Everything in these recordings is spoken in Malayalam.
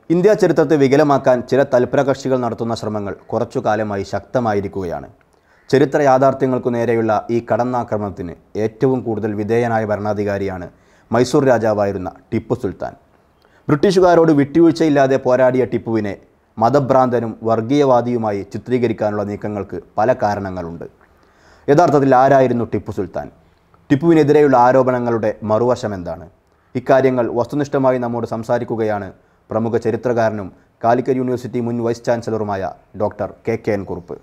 ഇന്ത്യ ചരിത്രത്തെ വികലമാക്കാൻ ചില തൽപരകക്ഷികൾ നടത്തുന്ന ശ്രമങ്ങൾ കുറച്ചു കാലമായി ശക്തമായിരിക്കുകയാണ് ചരിത്ര യാഥാർത്ഥ്യങ്ങൾക്കു നേരെയുള്ള ഈ കടന്നാക്രമണത്തിന് ഏറ്റവും കൂടുതൽ വിധേയനായ ഭരണാധികാരിയാണ് മൈസൂർ രാജാവായിരുന്ന ടിപ്പു സുൽത്താൻ ബ്രിട്ടീഷുകാരോട് വിട്ടുവീഴ്ചയില്ലാതെ പോരാടിയ ടിപ്പുവിനെ മതഭ്രാന്തനും വർഗീയവാദിയുമായി ചിത്രീകരിക്കാനുള്ള നീക്കങ്ങൾക്ക് പല കാരണങ്ങളുണ്ട് യഥാർത്ഥത്തിൽ ആരായിരുന്നു ടിപ്പു സുൽത്താൻ ടിപ്പുവിനെതിരെയുള്ള ആരോപണങ്ങളുടെ മറുവശം എന്താണ് ഇക്കാര്യങ്ങൾ വസ്തുനിഷ്ഠമായി നമ്മോട് സംസാരിക്കുകയാണ് പ്രമുഖ ചരിത്രകാരനും കാലിക്കറ്റ് യൂണിവേഴ്സിറ്റി മുൻ വൈസ് ചാൻസലറുമായ doctor K K N Kurup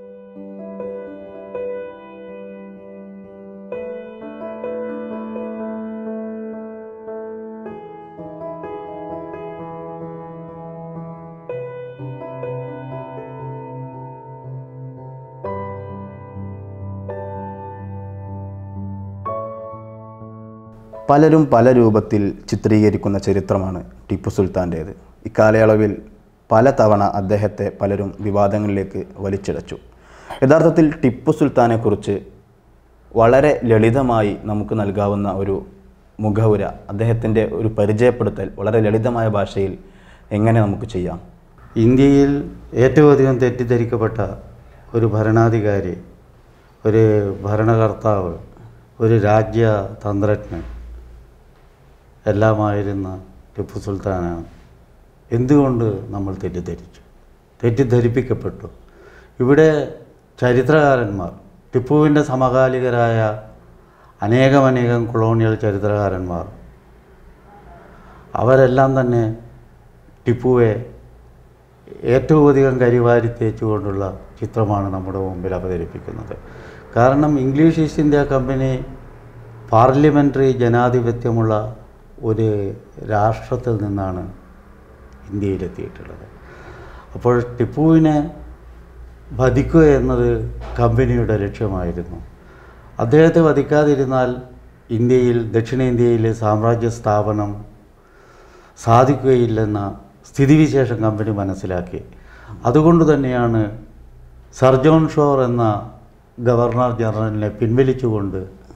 പലരും പല രൂപത്തിൽ ചിത്രീകരിക്കുന്ന ചരിത്രമാണ് ടിപ്പു സുൽത്താൻ്റേത് ഇക്കാലയളവിൽ പല തവണ അദ്ദേഹത്തെ പലരും വിവാദങ്ങളിലേക്ക് വലിച്ചിഴച്ചു യഥാർത്ഥത്തിൽ ടിപ്പു സുൽത്താനെക്കുറിച്ച് വളരെ ലളിതമായി നമുക്ക് നൽകാവുന്ന ഒരു മുഖവുര അദ്ദേഹത്തിൻ്റെ ഒരു പരിചയപ്പെടുത്തൽ വളരെ ലളിതമായ ഭാഷയിൽ എങ്ങനെ നമുക്ക് ചെയ്യാം ഇന്ത്യയിൽ ഏറ്റവും അധികം തെറ്റിദ്ധരിക്കപ്പെട്ട ഒരു ഭരണാധികാരി ഒരു ഭരണകർത്താവ് ഒരു രാജ്യതന്ത്രജ്ഞൻ എല്ലാമായിരുന്ന ടിപ്പു സുൽത്താനാണ് എന്തുകൊണ്ട് നമ്മൾ തെറ്റിദ്ധരിച്ചു തെറ്റിദ്ധരിപ്പിക്കപ്പെട്ടു ഇവിടെ ചരിത്രകാരന്മാർ ടിപ്പുവിൻ്റെ സമകാലികരായ അനേകമനേകം കൊളോണിയൽ ചരിത്രകാരന്മാർ അവരെല്ലാം തന്നെ ടിപ്പുവെ ഏറ്റവും അധികം കരിവാരി തേച്ചുകൊണ്ടുള്ള ചിത്രമാണ് നമ്മുടെ മുമ്പിൽ അവതരിപ്പിക്കുന്നത് കാരണം English East India company parliamentary ജനാധിപത്യമുള്ള ഒരു രാഷ്ട്രത്തിൽ നിന്നാണ് ഇന്ത്യയിലെത്തിയിട്ടുള്ളത് അപ്പോൾ ടിപ്പുവിനെ വധിക്കുക എന്നത് കമ്പനിയുടെ ലക്ഷ്യമായിരുന്നു അദ്ദേഹത്തെ വധിക്കാതിരുന്നാൽ ഇന്ത്യയിൽ ദക്ഷിണേന്ത്യയിൽ സാമ്രാജ്യ സ്ഥാപനം സാധിക്കുകയില്ലെന്ന സ്ഥിതിവിശേഷം കമ്പനി മനസ്സിലാക്കി അതുകൊണ്ട് തന്നെയാണ് സർ ജോൺ ഷോർ എന്ന ഗവർണർ ജനറലിനെ പിൻവലിച്ചുകൊണ്ട്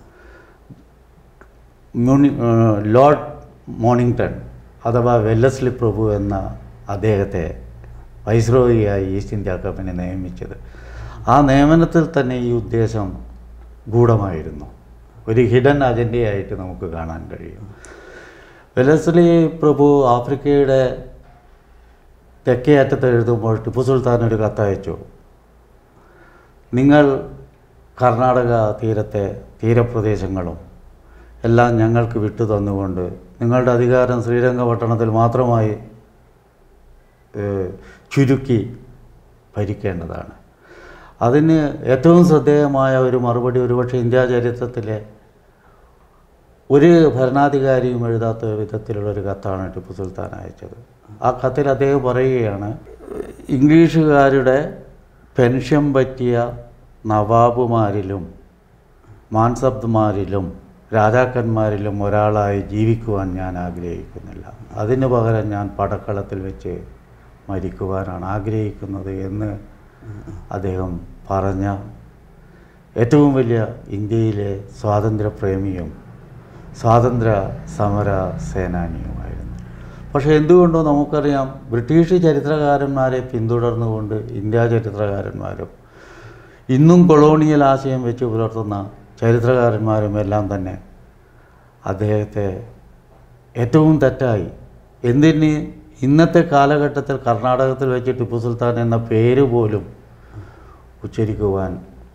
മ്യൂണി ഏഹ് ലോർഡ് മോണിങ്ടൺ അഥവാ വെല്ലസ്ലി പ്രഭു എന്ന അദ്ദേഹത്തെ വൈസ്രോയിയായി ഈസ്റ്റ് ഇന്ത്യ കമ്പനി നിയമിച്ചത് ആ നിയമനത്തിൽ തന്നെ ഈ ഉദ്ദേശം ഗൂഢമായിരുന്നു ഒരു ഹിഡൻ അജണ്ടയായിട്ട് നമുക്ക് കാണാൻ കഴിയും വെല്ലസ്ലി പ്രഭു ആഫ്രിക്കയുടെ തെക്കേ അറ്റത്ത് എഴുതുമ്പോൾ ടിപ്പു സുൽത്താൻ ഒരു കത്തയച്ചു നിങ്ങൾ കർണാടക തീരത്തെ തീരപ്രദേശങ്ങളും എല്ലാം ഞങ്ങൾക്ക് വിട്ടു തന്നുകൊണ്ട് നിങ്ങളുടെ അധികാരം ശ്രീരംഗപട്ടണത്തിൽ മാത്രമായി ഏഹ്, ചുരുക്കി ഭരിക്കേണ്ടതാണ് അതിന് ഏറ്റവും ശ്രദ്ധേയമായ ഒരു മറുപടി ഒരുപക്ഷെ ഇന്ത്യ ചരിത്രത്തിലെ ഒരു ഭരണാധികാരിയും എഴുതാത്ത വിധത്തിലുള്ള ഒരു കത്താണ് ടിപ്പു സുൽത്താൻ അയച്ചത് ആ കത്തിൽ അദ്ദേഹം പറയുകയാണ് ഇംഗ്ലീഷുകാരുടെ പെൻഷൻ പറ്റിയ നവാബുമാരിലും മാൻസബ്ദുമാരിലും രാജാക്കന്മാരിലും ഒരാളായി ജീവിക്കുവാൻ ഞാൻ ആഗ്രഹിക്കുന്നില്ല അതിനു പകരം ഞാൻ പടക്കളത്തിൽ വെച്ച് മരിക്കുവാനാണ് ആഗ്രഹിക്കുന്നത് എന്ന് അദ്ദേഹം പറഞ്ഞ ഏറ്റവും വലിയ ഇന്ത്യയിലെ സ്വാതന്ത്ര്യപ്രേമിയും സ്വാതന്ത്ര്യ സമര സേനാനിയുമായിരുന്നു പക്ഷേ എന്തുകൊണ്ടോ നമുക്കറിയാം ബ്രിട്ടീഷ് ചരിത്രകാരന്മാരെ പിന്തുടർന്നുകൊണ്ട് ഇന്ത്യ ചരിത്രകാരന്മാരും ഇന്നും കൊളോണിയൽ ആശയം വെച്ച് പുലർത്തുന്ന ചരിത്രകാരന്മാരും എല്ലാം തന്നെ അദ്ദേഹത്തെ ഏറ്റവും തെറ്റായി എന്തിന് ഇന്നത്തെ കാലഘട്ടത്തിൽ കർണാടകത്തിൽ വെച്ച് ടിപ്പു സുൽത്താൻ എന്ന പേര് പോലും ഉച്ചരിക്കുവാൻ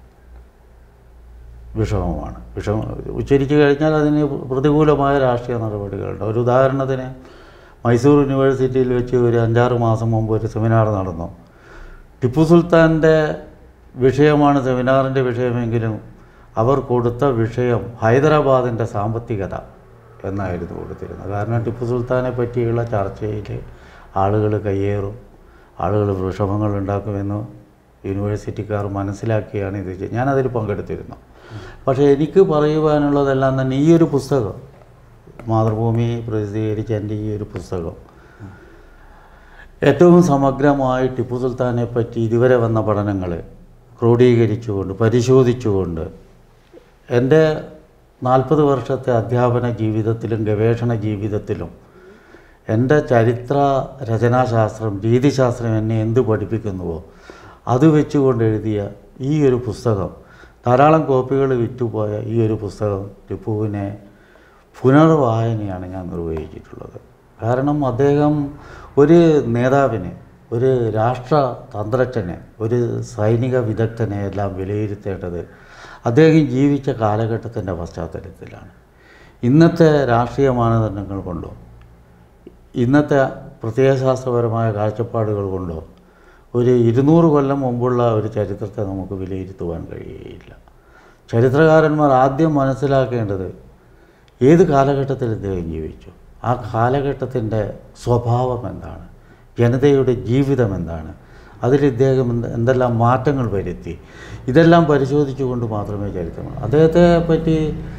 വിഷമമാണ് വിഷമ ഉച്ചരിച്ചു കഴിഞ്ഞാൽ അതിന് പ്രതികൂലമായ രാഷ്ട്രീയ നടപടികളുണ്ട് ഒരു ഉദാഹരണത്തിന് മൈസൂർ യൂണിവേഴ്സിറ്റിയിൽ വെച്ച് ഒരു അഞ്ചാറ് മാസം മുമ്പ് ഒരു സെമിനാർ നടന്നു ടിപ്പു സുൽത്താൻ്റെ വിഷയമാണ് സെമിനാറിൻ്റെ വിഷയമെങ്കിലും അവർ കൊടുത്ത വിഷയം ഹൈദരാബാദിൻ്റെ സാമ്പത്തികത എന്നായിരുന്നു കൊടുത്തിരുന്നത് കാരണം ടിപ്പു സുൽത്താനെ പറ്റിയുള്ള ചർച്ചയിൽ ആളുകൾ കയ്യേറും ആളുകൾ വിഷമങ്ങൾ ഉണ്ടാക്കുമെന്ന് യൂണിവേഴ്സിറ്റിക്കാർ മനസ്സിലാക്കിയാണ് ഇത് ചെയ്തത് ഞാനതിൽ പങ്കെടുത്തിരുന്നു പക്ഷേ എനിക്ക് പറയുവാനുള്ളതെല്ലാം തന്നെ ഈ ഒരു പുസ്തകം മാതൃഭൂമി പ്രസിദ്ധീകരിച്ച എൻ്റെ ഈ ഒരു പുസ്തകം ഏറ്റവും സമഗ്രമായി ടിപ്പു സുൽത്താനെ പറ്റി ഇതുവരെ വന്ന പഠനങ്ങൾ ക്രോഡീകരിച്ചുകൊണ്ട് പരിശോധിച്ചുകൊണ്ട് എൻ്റെ നാൽപ്പത് വർഷത്തെ അധ്യാപന ജീവിതത്തിലും ഗവേഷണ ജീവിതത്തിലും എൻ്റെ ചരിത്ര രചനാശാസ്ത്രം രീതിശാസ്ത്രം എന്നെ എന്ത് പഠിപ്പിക്കുന്നുവോ അത് വെച്ചുകൊണ്ട് എഴുതിയ ഈ ഒരു പുസ്തകം ധാരാളം കോപ്പികൾ വിറ്റുപോയ ഈ ഒരു പുസ്തകം ടിപ്പുവിനെ പുനർവായനയാണ് ഞാൻ നിർവഹിച്ചിട്ടുള്ളത് കാരണം അദ്ദേഹം ഒരു നേതാവിനെ ഒരു രാഷ്ട്ര തന്ത്രജ്ഞനെ ഒരു സൈനിക വിദഗ്ധനെ എല്ലാം വിലയിരുത്തേണ്ടത് അദ്ദേഹം ജീവിച്ച കാലഘട്ടത്തിൻ്റെ പശ്ചാത്തലത്തിലാണ് ഇന്നത്തെ രാഷ്ട്രീയ മാനദണ്ഡങ്ങൾ കൊണ്ടോ ഇന്നത്തെ പ്രത്യയശാസ്ത്രപരമായ കാഴ്ചപ്പാടുകൾ കൊണ്ടോ ഒരു ഇരുന്നൂറ് കൊല്ലം മുമ്പുള്ള ഒരു ചരിത്രത്തെ നമുക്ക് വിലയിരുത്തുവാൻ കഴിയുകയില്ല ചരിത്രകാരന്മാർ ആദ്യം മനസ്സിലാക്കേണ്ടത് ഏത് കാലഘട്ടത്തിൽ ഇദ്ദേഹം ജീവിച്ചു ആ കാലഘട്ടത്തിൻ്റെ സ്വഭാവം എന്താണ് ജനതയുടെ ജീവിതം എന്താണ് അതിൽ ഇദ്ദേഹം എന്ത് എന്തെല്ലാം മാറ്റങ്ങൾ വരുത്തി ഇതെല്ലാം പരിശോധിച്ചുകൊണ്ട് മാത്രമേ ചരിത്രമുള്ളൂ അദ്ദേഹത്തെ പറ്റി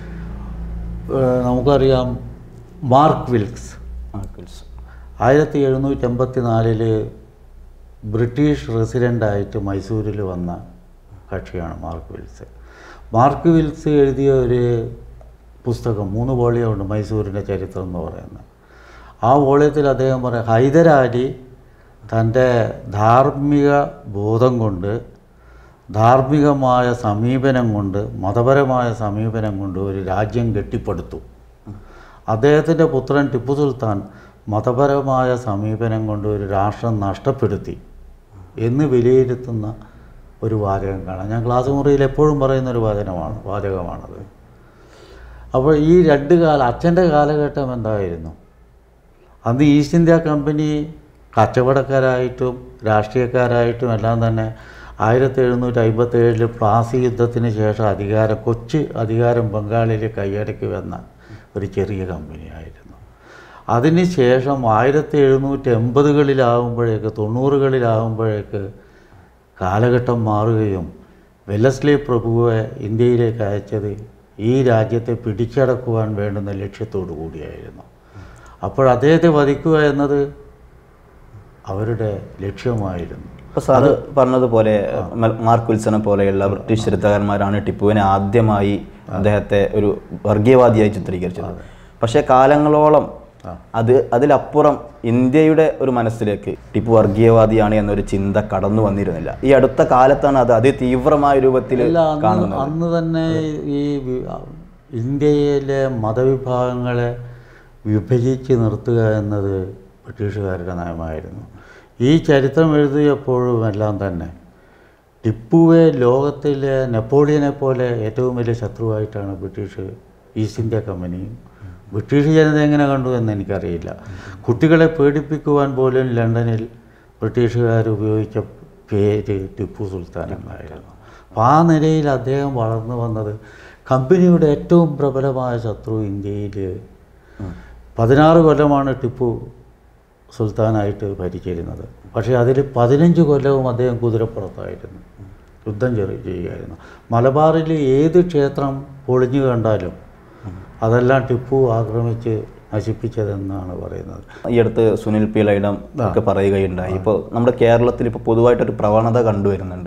ഏഹ്, നമുക്കറിയാം മാർക്ക് വിൽക്സ് മാർക്കിൾസ് ആയിരത്തി എഴുന്നൂറ്റി എൺപത്തി നാലില് ബ്രിട്ടീഷ് റെസിഡൻ്റായിട്ട് മൈസൂരിൽ വന്ന കക്ഷിയാണ് മാർക്ക് വിൽസ് മാർക്ക് വിൽസ് എഴുതിയ ഒരു പുസ്തകം മൂന്ന് വോളിയമുണ്ട് മൈസൂരിൻ്റെ ചരിത്രം എന്ന് പറയുന്നത് ആ വോളിയത്തിൽ അദ്ദേഹം പറയാം ഹൈദരാലി തൻ്റെ ധാർമ്മിക ബോധം കൊണ്ട് ധാർമ്മികമായ സമീപനം കൊണ്ട് മതപരമായ സമീപനം കൊണ്ട് ഒരു രാജ്യം കെട്ടിപ്പടുത്തു അദ്ദേഹത്തിൻ്റെ പുത്രൻ ടിപ്പു സുൽത്താൻ മതപരമായ സമീപനം കൊണ്ട് ഒരു രാഷ്ട്രം നഷ്ടപ്പെടുത്തി എന്ന് വിലയിരുത്തുന്ന ഒരു വാചകം കാണാം ഞാൻ ക്ലാസ് മുറിയിൽ എപ്പോഴും പറയുന്ന ഒരു വാചകമാണ് വാചകമാണത് അപ്പോൾ ഈ രണ്ട് കാല അച്ഛൻ്റെ കാലഘട്ടം എന്തായിരുന്നു അന്ന് ഈസ്റ്റ് ഇന്ത്യ കമ്പനി കച്ചവടക്കാരായിട്ടും രാഷ്ട്രീയക്കാരായിട്ടും എല്ലാം തന്നെ ആയിരത്തി എഴുന്നൂറ്റി അമ്പത്തി ഏഴിൽ പ്ലാസി യുദ്ധത്തിന് ശേഷം അധികാരം കൊച്ചു അധികാരം ബംഗാളിൽ കൈയടക്കി വന്ന ഒരു ചെറിയ കമ്പനിയായിരുന്നു അതിന് ശേഷം ആയിരത്തി എഴുന്നൂറ്റി എൺപതുകളിലാകുമ്പോഴേക്ക് തൊണ്ണൂറുകളിലാകുമ്പോഴേക്ക് കാലഘട്ടം മാറുകയും വെല്ലസ്ലി പ്രഭുവെ ഇന്ത്യയിലേക്ക് അയച്ചത് ഈ രാജ്യത്തെ പിടിച്ചടക്കുവാൻ വേണ്ടുന്ന ലക്ഷ്യത്തോടു കൂടിയായിരുന്നു അപ്പോൾ അദ്ദേഹത്തെ വധിക്കുക എന്നത് അവരുടെ ലക്ഷ്യമായിരുന്നു ഇപ്പോൾ സാറ് പറഞ്ഞതുപോലെ മ- മാർക്ക് വിൽസനെ പോലെയുള്ള ബ്രിട്ടീഷ് ചരിത്രകാരന്മാരാണ് ടിപ്പുവിനെ ആദ്യമായി അദ്ദേഹത്തെ ഒരു വർഗീയവാദിയായി ചിത്രീകരിച്ചത് പക്ഷേ കാലങ്ങളോളം അത് അതിലപ്പുറം ഇന്ത്യയുടെ ഒരു മനസ്സിലേക്ക് ടിപ്പു വർഗീയവാദിയാണ് എന്നൊരു ചിന്ത കടന്നു വന്നിരുന്നില്ല ഈ അടുത്ത കാലത്താണ് അത് അതിതീവ്രമായ രൂപത്തിൽ അല്ല അന്ന് കാണുന്നത് അന്ന് തന്നെ ഈ വി- ഇന്ത്യയിലെ മതവിഭാഗങ്ങളെ വിഭജിച്ച് നിർത്തുക എന്നത് ബ്രിട്ടീഷുകാരുടെ നയമായിരുന്നു ഈ ചരിത്രം എഴുതിയപ്പോഴും എല്ലാം തന്നെ ടിപ്പുവെ ലോകത്തിലെ നെപ്പോളിയനെ പോലെ ഏറ്റവും വലിയ ശത്രുവായിട്ടാണ് ബ്രിട്ടീഷ് ഈസ്റ്റ് ഇന്ത്യ കമ്പനിയും ബ്രിട്ടീഷ് ജനത എങ്ങനെ കണ്ടു എന്ന് എനിക്കറിയില്ല കുട്ടികളെ പേടിപ്പിക്കുവാൻ പോലും ലണ്ടനിൽ ബ്രിട്ടീഷുകാർ ഉപയോഗിച്ച പേര് ടിപ്പു സുൽത്താൻ എന്നായിരുന്നു അപ്പോൾ ആ നിലയിൽ അദ്ദേഹം വളർന്നു വന്നത് കമ്പനിയുടെ ഏറ്റവും പ്രബലമായ ശത്രു ഇന്ത്യയിൽ പതിനാറ് കൊല്ലമാണ് ടിപ്പു സുൽത്താനായിട്ട് ഭരിച്ചിരുന്നത് പക്ഷേ അതിൽ പതിനഞ്ച് കൊല്ലവും അദ്ദേഹം കുതിരപ്പുറത്തായിരുന്നു യുദ്ധം ചെറു ചെയ്യുകയായിരുന്നു മലബാറിൽ ഏത് ക്ഷേത്രം പൊളിഞ്ഞു കണ്ടാലും അതെല്ലാം ടിപ്പു ആക്രമിച്ച് നശിപ്പിച്ചതെന്നാണ് പറയുന്നത് ഈ അടുത്ത് സുനിൽ പി ലൈഡം ഒക്കെ പറയുകയുണ്ടായി ഇപ്പോൾ നമ്മുടെ കേരളത്തിൽ ഇപ്പോൾ പൊതുവായിട്ടൊരു പ്രവണത കണ്ടുവരുന്നുണ്ട്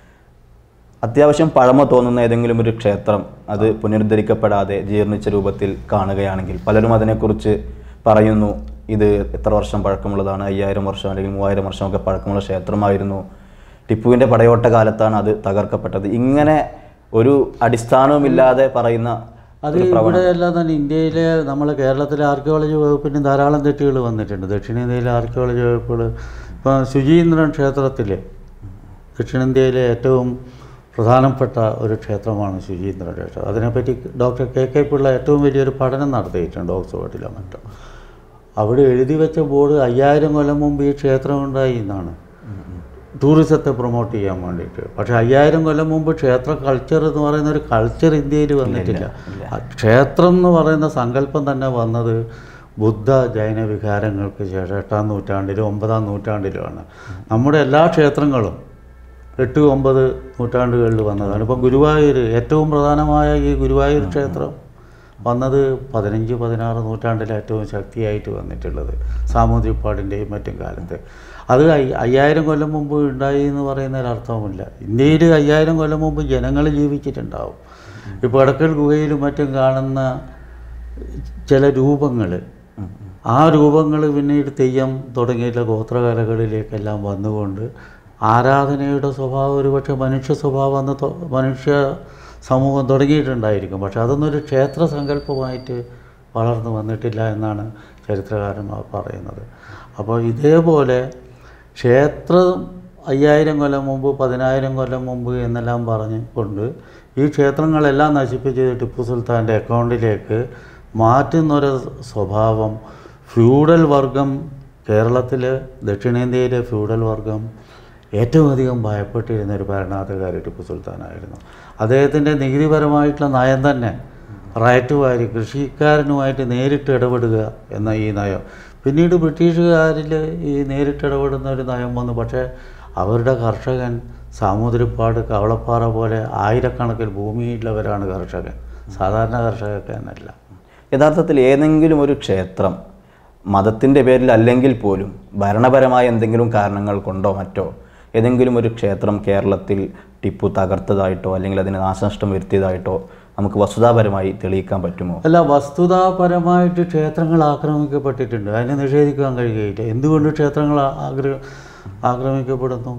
അത്യാവശ്യം പഴമ തോന്നുന്ന ഏതെങ്കിലും ഒരു ക്ഷേത്രം അത് പുനരുദ്ധരിക്കപ്പെടാതെ ജീർണിച്ച രൂപത്തിൽ കാണുകയാണെങ്കിൽ പലരും അതിനെക്കുറിച്ച് പറയുന്നു ഇത് എത്ര വർഷം പഴക്കമുള്ളതാണ് അയ്യായിരം വർഷം അല്ലെങ്കിൽ മൂവായിരം വർഷമൊക്കെ പഴക്കമുള്ള ക്ഷേത്രമായിരുന്നു ടിപ്പുവിൻ്റെ പടയോട്ട കാലത്താണ് അത് തകർക്കപ്പെട്ടത് ഇങ്ങനെ ഒരു അടിസ്ഥാനവുമില്ലാതെ പറയുന്ന അത് ഇവിടെ എല്ലാം തന്നെ ഇന്ത്യയിലെ നമ്മളെ കേരളത്തിലെ ആർക്കിയോളജി വകുപ്പിന് ധാരാളം തെറ്റുകൾ വന്നിട്ടുണ്ട് ദക്ഷിണേന്ത്യയിലെ ആർക്കിയോളജി വകുപ്പുകൾ ഇപ്പം ശുചീന്ദ്രൻ ക്ഷേത്രത്തിൽ ദക്ഷിണേന്ത്യയിലെ ഏറ്റവും പ്രധാനപ്പെട്ട ഒരു ക്ഷേത്രമാണ് ശുചീന്ദ്രൻ ക്ഷേത്രം അതിനെപ്പറ്റി ഡോക്ടർ കെ കെ പിള്ള ഏറ്റവും വലിയൊരു പഠനം നടത്തിയിട്ടുണ്ട് ഓക്സ്ഫോർഡിലോ മറ്റോ അവിടെ എഴുതി വെച്ച ബോർഡ് അയ്യായിരം കൊല്ലം മുമ്പ് ഈ ക്ഷേത്രം ഉണ്ടായി എന്നാണ് ടൂറിസത്തെ പ്രൊമോട്ട് ചെയ്യാൻ വേണ്ടിയിട്ട് പക്ഷേ അയ്യായിരം കൊല്ലം മുമ്പ് ക്ഷേത്ര കൾച്ചർ എന്ന് പറയുന്ന ഒരു കൾച്ചർ ഇന്ത്യയിൽ വന്നിട്ടില്ല ആ ക്ഷേത്രം എന്ന് പറയുന്ന സങ്കല്പം തന്നെ വന്നത് ബുദ്ധ ജൈന വികാരങ്ങൾക്ക് ശേഷം എട്ടാം നൂറ്റാണ്ടിലും ഒമ്പതാം നൂറ്റാണ്ടിലുമാണ് നമ്മുടെ എല്ലാ ക്ഷേത്രങ്ങളും എട്ട് ഒമ്പത് നൂറ്റാണ്ടുകളിൽ വന്നതാണ് ഇപ്പം ഗുരുവായൂർ ഏറ്റവും പ്രധാനമായ ഈ ഗുരുവായൂർ ക്ഷേത്രം വന്നത് പതിനഞ്ച് പതിനാറ് നൂറ്റാണ്ടിൽ ഏറ്റവും ശക്തിയായിട്ട് വന്നിട്ടുള്ളത് സാമൂതിരിപ്പാടിൻ്റെയും മറ്റും കാലത്ത് അത് അയ്യ- അയ്യായിരം കൊല്ലം മുമ്പ് ഉണ്ടായി എന്ന് പറയുന്നതിൽ അർത്ഥവുമില്ല ഇന്ത്യയിൽ അയ്യായിരം കൊല്ലം മുമ്പ് ജനങ്ങൾ ജീവിച്ചിട്ടുണ്ടാവും ഇപ്പോൾ എടക്കൽ ഗുഹയിലും മറ്റും കാണുന്ന ചില രൂപങ്ങൾ ആ രൂപങ്ങൾ പിന്നീട് തെയ്യം തുടങ്ങിയിട്ടുള്ള ഗോത്രകലകളിലേക്കെല്ലാം വന്നുകൊണ്ട് ആരാധനയുടെ സ്വഭാവം ഒരുപക്ഷെ മനുഷ്യ സ്വഭാവം അന്ന് തൊ- മനുഷ്യ സമൂഹം തുടങ്ങിയിട്ടുണ്ടായിരിക്കും പക്ഷെ അതൊന്നും ഒരു ക്ഷേത്ര സങ്കല്പമായിട്ട് വളർന്നു വന്നിട്ടില്ല എന്നാണ് ചരിത്രകാരന്മാർ പറയുന്നത് അപ്പോൾ ഇതേപോലെ ക്ഷേത്രം അയ്യായിരം കൊല്ലം മുമ്പ് പതിനായിരം കൊല്ലം മുമ്പ് എന്നെല്ലാം പറഞ്ഞുകൊണ്ട് ഈ ക്ഷേത്രങ്ങളെല്ലാം നശിപ്പിച്ച് ടിപ്പു സുൽത്താൻ്റെ അക്കൗണ്ടിലേക്ക് മാറ്റുന്നൊരു സ്വഭാവം ഫ്യൂഡൽ വർഗം കേരളത്തിൽ ദക്ഷിണേന്ത്യയിലെ ഫ്യൂഡൽ വർഗം ഏറ്റവും അധികം ഭയപ്പെട്ടിരുന്ന ഒരു ഭരണാധികാരി ടിപ്പു സുൽത്താനായിരുന്നു അദ്ദേഹത്തിൻ്റെ നികുതിപരമായിട്ടുള്ള നയം തന്നെ റൈറ്റ് വാരി കൃഷിക്കാരനുമായിട്ട് നേരിട്ട് ഇടപെടുക എന്ന ഈ നയം പിന്നീട് ബ്രിട്ടീഷുകാരിൽ ഈ നേരിട്ട് ഇടപെടുന്ന ഒരു നയം വന്നു പക്ഷേ അവരുടെ കർഷകൻ സാമൂതിരിപ്പാട് കവളപ്പാറ പോലെ ആയിരക്കണക്കിന് ഭൂമിയുള്ളവരാണ് കർഷകൻ സാധാരണ കർഷകനല്ല യഥാർത്ഥത്തിൽ ഏതെങ്കിലും ഒരു ക്ഷേത്രം മതത്തിൻ്റെ പേരിൽ അല്ലെങ്കിൽ പോലും ഭരണപരമായ എന്തെങ്കിലും കാരണങ്ങൾ കൊണ്ടോ മറ്റോ ഏതെങ്കിലും ഒരു ക്ഷേത്രം കേരളത്തിൽ ടിപ്പു തകർത്തതായിട്ടോ അല്ലെങ്കിൽ അതിന് നാശനഷ്ടം വരുത്തിയതായിട്ടോ നമുക്ക് വസ്തുതാപരമായി തെളിയിക്കാൻ പറ്റുമോ അല്ല വസ്തുതാപരമായിട്ട് ക്ഷേത്രങ്ങൾ ആക്രമിക്കപ്പെട്ടിട്ടുണ്ട് അതിനെ നിഷേധിക്കാൻ കഴിയുകയില്ല എന്തുകൊണ്ട് ക്ഷേത്രങ്ങൾ ആഗ്ര ആക്രമിക്കപ്പെടുന്നു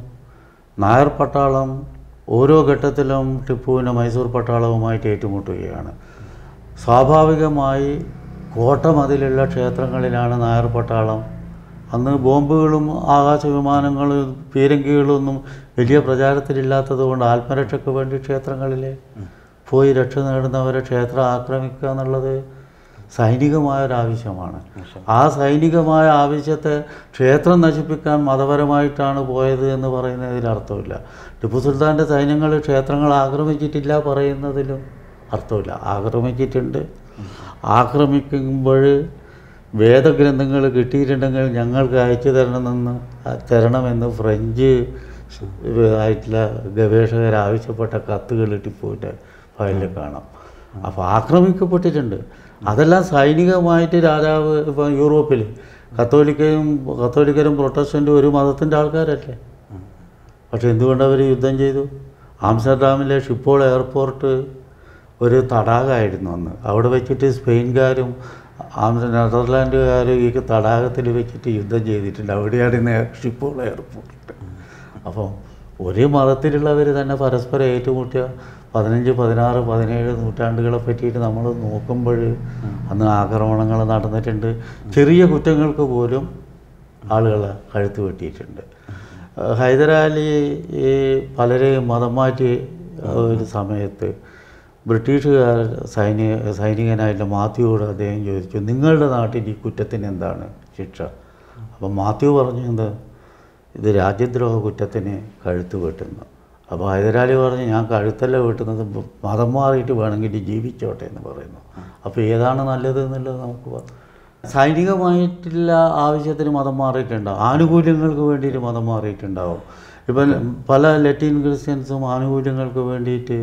നായർ പട്ടാളം ഓരോ ഘട്ടത്തിലും ടിപ്പുവിനെ മൈസൂർ പട്ടാളവുമായിട്ട് ഏറ്റുമുട്ടുകയാണ് സ്വാഭാവികമായി കോട്ടമതിലുള്ള ക്ഷേത്രങ്ങളിലാണ് നായർ പട്ടാളം അന്ന് ബോംബുകളും ആകാശ വിമാനങ്ങളും പീരങ്കികളൊന്നും വലിയ പ്രചാരത്തിലില്ലാത്തത് കൊണ്ട് ആത്മരക്ഷയ്ക്ക് വേണ്ടി ക്ഷേത്രങ്ങളിലെ പോയി രക്ഷ നേടുന്നവരെ ക്ഷേത്രം ആക്രമിക്കുക എന്നുള്ളത് സൈനികമായ ഒരു ആവശ്യമാണ് ആ സൈനികമായ ആവശ്യത്തെ ക്ഷേത്രം നശിപ്പിക്കാൻ മതപരമായിട്ടാണ് പോയത് എന്ന് പറയുന്നതിൽ അർത്ഥമില്ല ടിപ്പു സുൽത്താൻ്റെ സൈന്യങ്ങൾ ക്ഷേത്രങ്ങൾ ആക്രമിച്ചിട്ടില്ല പറയുന്നതിലും അർത്ഥമില്ല ആക്രമിച്ചിട്ടുണ്ട് ആക്രമിക്കുമ്പോൾ വേദഗ്രന്ഥങ്ങൾ കിട്ടിയിട്ടുണ്ടെങ്കിൽ ഞങ്ങൾക്ക് അയച്ചു തരണമെന്ന് തരണമെന്ന് ഫ്രഞ്ച് ആയിട്ടുള്ള ഗവേഷകർ ആവശ്യപ്പെട്ട കത്തുകൾ ടിപ്പുവിൻ്റെ ഫയലിൽ കാണാം അപ്പോൾ ആക്രമിക്കപ്പെട്ടിട്ടുണ്ട് അതെല്ലാം സൈനികമായിട്ട് രാജാവ് ഇപ്പം യൂറോപ്പിൽ കത്തോലിക്കയും കത്തോലിക്കരും പ്രൊട്ടസ്റ്റൻറ്റും ഒരു മതത്തിൻ്റെ ആൾക്കാരല്ലേ പക്ഷെ എന്തുകൊണ്ട് അവർ യുദ്ധം ചെയ്തു ആംസ്റ്റർഡാമിലെ ഷിപ്പോൾ എയർപോർട്ട് ഒരു തടാകമായിരുന്നു അന്ന് അവിടെ വെച്ചിട്ട് സ്പെയിൻകാരും ആംസ്റ്റർ നെതർലാൻഡുകാരും ഈ തടാകത്തിൽ വെച്ചിട്ട് യുദ്ധം ചെയ്തിട്ടുണ്ട് അവിടെയാണ് ഇന്ന് ഷിപ്പോൾ എയർപോർട്ട് അപ്പോൾ ഒരേ മതത്തിലുള്ളവർ തന്നെ പരസ്പരം ഏറ്റുമുട്ടിയ പതിനഞ്ച് പതിനാറ് പതിനേഴ് നൂറ്റാണ്ടുകളെ പറ്റിയിട്ട് നമ്മൾ നോക്കുമ്പോൾ അന്ന് ആക്രമണങ്ങൾ നടന്നിട്ടുണ്ട് ചെറിയ കുറ്റങ്ങൾക്ക് പോലും ആളുകളെ കഴുത്ത് വെട്ടിയിട്ടുണ്ട് ഏഹ് ഹൈദരാലി ഈ പലരെയും മതം മാറ്റി ഒരു സമയത്ത് ബ്രിട്ടീഷുകാർ സൈനിക സൈനികനായിട്ടുള്ള മാത്യുവോട് അദ്ദേഹം ചോദിച്ചു നിങ്ങളുടെ നാട്ടിൽ ഈ കുറ്റത്തിന് എന്താണ് ശിക്ഷ അപ്പം മാത്യു പറഞ്ഞു എന്ത് ഇത് രാജ്യദ്രോഹ കുറ്റത്തിന് കഴുത്ത് വെട്ടുന്നു അപ്പോൾ ഹൈദരാലി പറഞ്ഞു ഞാൻ കഴുത്തല്ല വെട്ടുന്നത് മതം മാറിയിട്ട് വേണമെങ്കിൽ ജീവിച്ചോട്ടെ എന്ന് പറയുന്നു അപ്പോൾ ഏതാണ് നല്ലത് എന്നുള്ളത് നമുക്ക് പറ- സൈനികമായിട്ടുള്ള ആവശ്യത്തിന് മതം മാറിയിട്ടുണ്ടാവും ആനുകൂല്യങ്ങൾക്ക് വേണ്ടിയിട്ട് മതം മാറിയിട്ടുണ്ടാവും ഇപ്പം പല ലത്തീൻ ക്രിസ്ത്യൻസും ആനുകൂല്യങ്ങൾക്ക് വേണ്ടിയിട്ട്